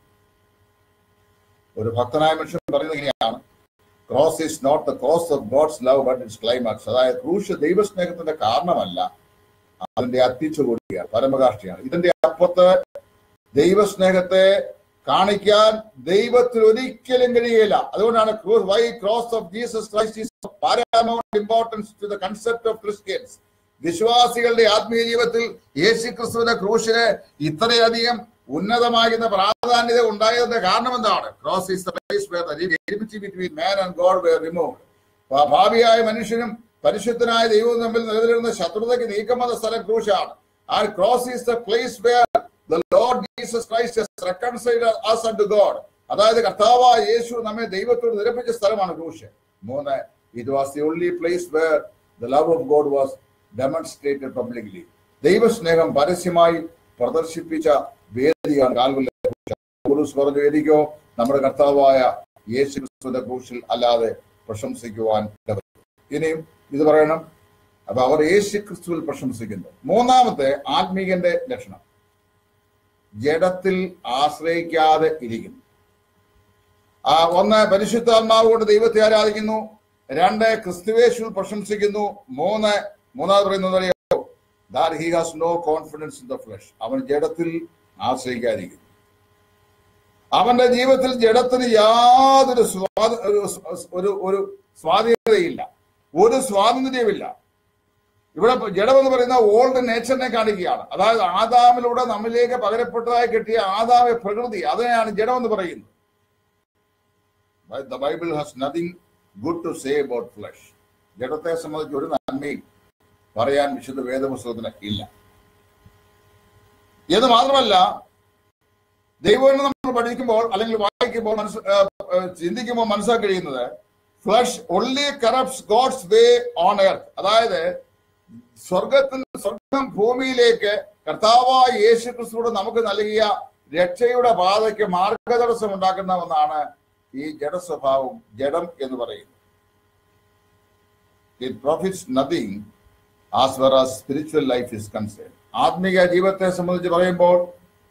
ഒരു ഭക്തനായ മനുഷ്യൻ പറയുന്നത് ഇങ്ങനെയാണ് cross is not the cause of God's love but it's climax അതായത് ക്രൂശ് ദൈവസ്നേഹത്തിന്റെ കാരണമല്ല അതിന്റെ അത്തിച്ചുകൂടിയാണ് പരമകാഷ്ഠയാണ് ഇതിന്റെ അപ്പുറത്ത് ദൈവസ്നേഹത്തെ കാണിക്കാൻ ദൈവത്തിൽ ഒരിക്കലും കഴിയുകയില്ല അതുകൊണ്ടാണ് why cross of Jesus Christ is paramount importance to the concept of Christians വിശ്വാസികളുടെ ആത്മീയ ജീവിതത്തിൽ യേശു ക്രിസ്തുവിന്റെ ക്രൂശിന് ഇത്രയധികം ഉന്നതമാകുന്ന പ്രാധാന്യത ഉണ്ടായതിന്റെ കാരണം എന്താണ് cross is the place where the enmity between man and God were removed. പാ- പാപിയായ മനുഷ്യനും പരിശുദ്ധനായ ദൈവവും തമ്മിൽ നിലനിൽക്കുന്ന ശത്രുതയ്ക്ക് നീക്കം വന്ന സ്ഥലം ക്രൂശാണ് ആ cross is the place where the Lord Jesus Christ reconciled us unto God അതായത് കർത്താവായ യേശു നമ്മെ ദൈവത്തോട് നിരപ്പിച്ച സ്ഥലമാണ് ക്രൂശ് മൂന്ന് it was the only place where the love of God was demonstrated publicly ദൈവസ്നേഹം പരസ്യമായി പ്രദർശിപ്പിച്ച വേദിയാണ് കാൽവല്ല പൗലോസ് പറഞ്ഞു എനിക്കോ നമ്മുടെ കർത്താവായ യേശു ക്രിസ്തുവിന്റെ ക്രൂശിൽ അല്ലാതെ പ്രശംസിക്കുവാൻ ഇടവരും." ഇനിയും ഇത് പറയണം അപ്പൊ അവർ യേശു ക്രിസ്തുവിൽ പ്രശംസിക്കുന്നു മൂന്നാമത്തെ ആത്മീകന്റെ ലക്ഷണം ജഡത്തിൽ ആശ്രയിക്കാതെ ഇരിക്കുന്നു ആ ഒന്ന് പരിശുദ്ധാത്മാവ് കൊണ്ട് ദൈവത്തെ ആരാധിക്കുന്നു രണ്ട് ക്രിസ്തുവേശുവിൽ പ്രശംസിക്കുന്നു മൂന്ന് മൂന്നാമത് പറയുന്നത് അറിയാമോ that he has no confidence in the flesh അവൻ ജഡത്തിൽ ആശ്രയിക്കാതിരിക്കുന്നു അവന്റെ ജീവിതത്തിൽ ജഡത്തിന് യാതൊരു സ്വാത- ഒരു- ഒരു ഒരു സ്വാധീനതയില്ല ഒരു സ്വാതന്ത്ര്യമില്ല ഇവിടെ ജഡം എന്ന് പറയുന്ന ഓൾഡ് നേച്ചറിനെ കാണിക്കുകയാണ് അതായത് ആദാമിലൂടെ നമ്മിലേക്ക് പകരപ്പെട്ടതായി കിട്ടിയ ആദാമ പ്രകൃതി അതിനെയാണ് ജഡം എന്ന് പറയുന്നത് the Bible has nothing good to say about flesh ജഡത്തെ സംബന്ധിച്ച് ഒരു നന്മയും പറയാൻ വിശുദ്ധ വേദപുസ്തകത്തിന് ഇല്ല എന്ന് മാത്രമല്ല ദൈവം നമ്മൾ പഠിക്കുമ്പോൾ അല്ലെങ്കിൽ വായിക്കുമ്പോൾ മനസ്സ് ആ, ആ, ചിന്തിക്കുമ്പോൾ മനസ്സിലാക്കി കഴിയുന്നത് flesh only corrupts God's way on earth അതായത് സ്വർഗത്തിൽ സ്വർഗം ഭൂമിയിലേക്ക് കർത്താവായ യേശു ക്രിസ്തുവിടെ നമുക്ക് നൽകിയ രക്ഷയുടെ പാതയ്ക്ക് മാർഗതടസ്സം ഉണ്ടാക്കുന്ന ഒന്നാണ് ഈ ജഡസ്വഭാവം ജഡം എന്ന് പറയുന്നത് it profits nothing as far as spiritual life is concern ആത്മീയ ജീവിതത്തെ സംബന്ധിച്ച് പറയുമ്പോൾ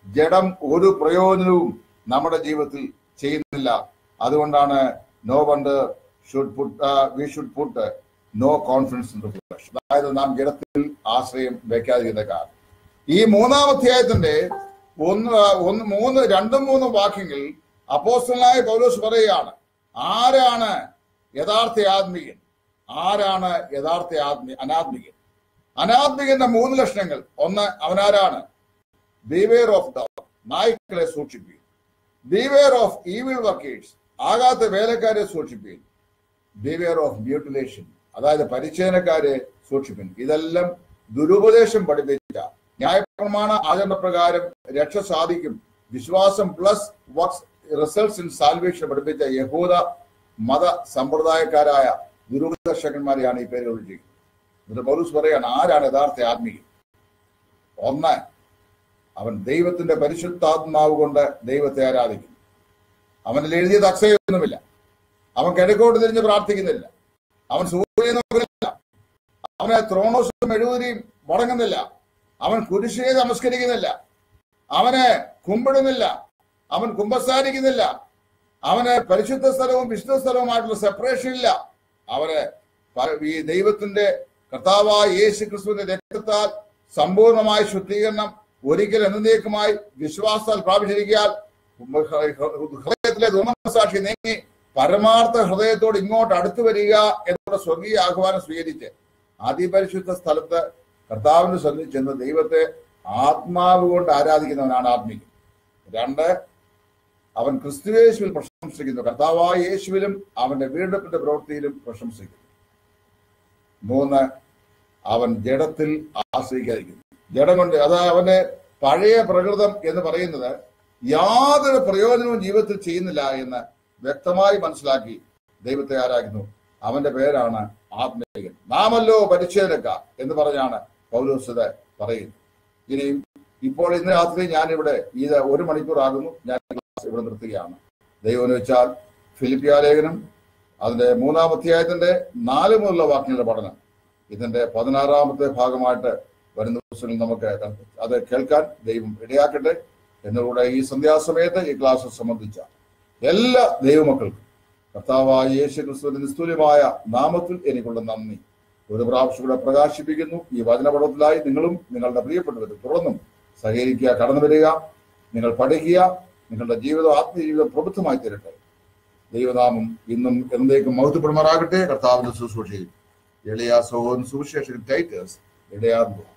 ജഡം ഒരു പ്രയോജനവും നമ്മുടെ ജീവിതത്തിൽ ചെയ്യുന്നില്ല അതുകൊണ്ടാണ് no one should put we should put no confidence in flesh അതായത് നാം ജഡത്തിൽ ആശ്രയം വെക്കാതിരുന്ന കാര്യം ഈ മൂന്നാം അധ്യായത്തിന്റെ ഒന്ന് ആ, ഒന്ന് മൂന്ന് രണ്ടും മൂന്നും വാക്യങ്ങൾ അപ്പോസ്റ്റലായ പൗലോസ് പറയുകയാണ് ആരാണ് യഥാർത്ഥ ആത്മീയൻ ആരാണ് യഥാർത്ഥ ആത്മീയ അനാത്മികൻ അനാത്മികന്റെ മൂന്ന് ലക്ഷണങ്ങൾ ഒന്ന് അവനാരാണ് ബിവെയർ ഓഫ് ഡൗ നായ്ക്കളെ സൂക്ഷിപ്പീൻ ബിവെയർ ഓഫ് ഈവിൾ വർക്കേഴ്സ് ആകാത്ത വേലക്കാരെ സൂക്ഷിപ്പീൻ ബിവെയർ ഓഫ് മ്യൂട്ടിലേഷൻ അതായത് പരിച്ഛേദനക്കാരെ സൂക്ഷിപ്പിൻ ഇതെല്ലാം ദുരുപദേശം പഠിപ്പിച്ച ന്യായപ്രമാണ ആചരണപ്രകാരം രക്ഷ സാധിക്കും വിശ്വാസം plus works results in salvation പഠിപ്പിച്ച യഹൂദ മത സമ്പ്രദായക്കാരായ ദുരുപദേശകന്മാരെയാണ് ഈ പേര് വിളിച്ചിരിക്കുന്നത് എന്നിട്ട് പൗലൂസ് പറയാണ് ആരാണ് യഥാർത്ഥ ആത്മീയൻ ഒന്ന് അവൻ ദൈവത്തിന്റെ പരിശുദ്ധാത്മാവ് കൊണ്ട് ദൈവത്തെ ആരാധിക്കുന്നു അവനിൽ എഴുതിയത് അക്ഷയൊന്നുമില്ല അവൻ കിഴക്കോട്ട് തിരിഞ്ഞ് പ്രാർത്ഥിക്കുന്നില്ല അവൻ സൂര്യനെ നോക്കുന്നില്ല അവന് ത്രോണോസും എഴുപതിയും മുടങ്ങുന്നില്ല അവൻ കുരിശിനെ നമസ്കരിക്കുന്നില്ല അവന് കുമ്പിടുന്നില്ല അവൻ കുമ്പസാരിക്കുന്നില്ല അവന് പരിശുദ്ധ സ്ഥലവും വിശുദ്ധ സ്ഥലവുമായിട്ടുള്ള സെപ്പറേഷൻ ഇല്ല അവന് പ- ഈ ദൈവത്തിന്റെ കർത്താവായ യേശു ക്രിസ്തുവിന്റെ രക്തത്താൽ സമ്പൂർണമായ ശുദ്ധീകരണം ഒരിക്കൽ എന്നേക്കുമായി വിശ്വാസത്താൽ പ്രാപിച്ചിരിക്കാൻ ഹൃദയത്തിലെ ദുർമസാക്ഷി നീങ്ങി പരമാർത്ഥ ഹൃദയത്തോട് ഇങ്ങോട്ട് അടുത്തു വരിക എന്നുള്ള സ്വർഗീയ ആഹ്വാനം സ്വീകരിച്ച് അതിപരിശുദ്ധ സ്ഥലത്ത് കർത്താവിന്റെ സന്നിധി ചെന്ന് ദൈവത്തെ ആത്മാവ് കൊണ്ട് ആരാധിക്കുന്നവനാണ് ആത്മീകൻ രണ്ട് അവൻ ക്രിസ്തുയേശുവിൽ പ്രശംസിക്കുന്നു കർത്താവായ യേശുവിലും അവന്റെ വീണ്ടെടുപ്പിന്റെ പ്രവൃത്തിയിലും പ്രശംസിക്കുന്നു മൂന്ന് അവൻ ജഡത്തിൽ ആശ്രയിക്കാതിരിക്കുന്നു ജഡം കൊണ്ട് അതായത് അവന്റെ പഴയ പ്രകൃതം എന്ന് പറയുന്നത് യാതൊരു പ്രയോജനവും ജീവിതത്തിൽ ചെയ്യുന്നില്ല എന്ന് വ്യക്തമായി മനസ്സിലാക്കി ദൈവത്തെ ആരാധിക്കുന്നു അവന്റെ പേരാണ് ആത്മീയൻ നാമല്ലോ പരിച്ഛേദക്ക എന്ന് പറഞ്ഞാണ് പൗലോസത് പറയുന്നത് ഇനിയും ഇപ്പോൾ ഇന്ന് രാത്രി ഞാനിവിടെ ഇത് ഒരു മണിക്കൂറാകുന്നു ഞാൻ ക്ലാസ് ഇവിടെ നിർത്തുകയാണ് ദൈവം എന്ന് വെച്ചാൽ ഫിലിപ്പിയ ലേഖനം അതിന്റെ മൂന്നാം അധ്യായത്തിന്റെ നാല് മുതലുള്ള വാക്യങ്ങളുടെ പഠനം ഇതിന്റെ പതിനാറാമത്തെ ഭാഗമായിട്ട് വരുന്ന ദിവസങ്ങളിൽ നമുക്ക് അത് കേൾക്കാൻ ദൈവം ഇടയാക്കട്ടെ എന്നുകൂടെ ഈ സന്ധ്യാസമയത്ത് ഈ ക്ലാസ് സംബന്ധിച്ച എല്ലാ ദൈവമക്കൾക്കും കർത്താവായ യേശു ക്രിസ്തുവിന്റെ നിസ്തുല്യമായ നാമത്തിൽ എനിക്കുള്ള നന്ദി ഒരു പ്രാവശ്യം കൂടെ പ്രകാശിപ്പിക്കുന്നു ഈ വചനപടത്തിലായി നിങ്ങളും നിങ്ങളുടെ പ്രിയപ്പെട്ടവരും തുറന്നും സഹകരിക്കുക കടന്നു വരിക നിങ്ങൾ പഠിക്കുക നിങ്ങളുടെ ജീവിതം ആത്മീയ ജീവിതം പ്രബുദ്ധമായി തീരട്ടെ ദൈവനാമം ഇന്നും എന്നേക്കും മഹത്വപ്പെടുമാറാകട്ടെ കർത്താവിന്റെ ശുശ്രൂഷയിൽ എളിയ സഹോദരൻ സുവിശേഷൻ ടൈറ്റേഴ്സ് ഇടയാകുന്നു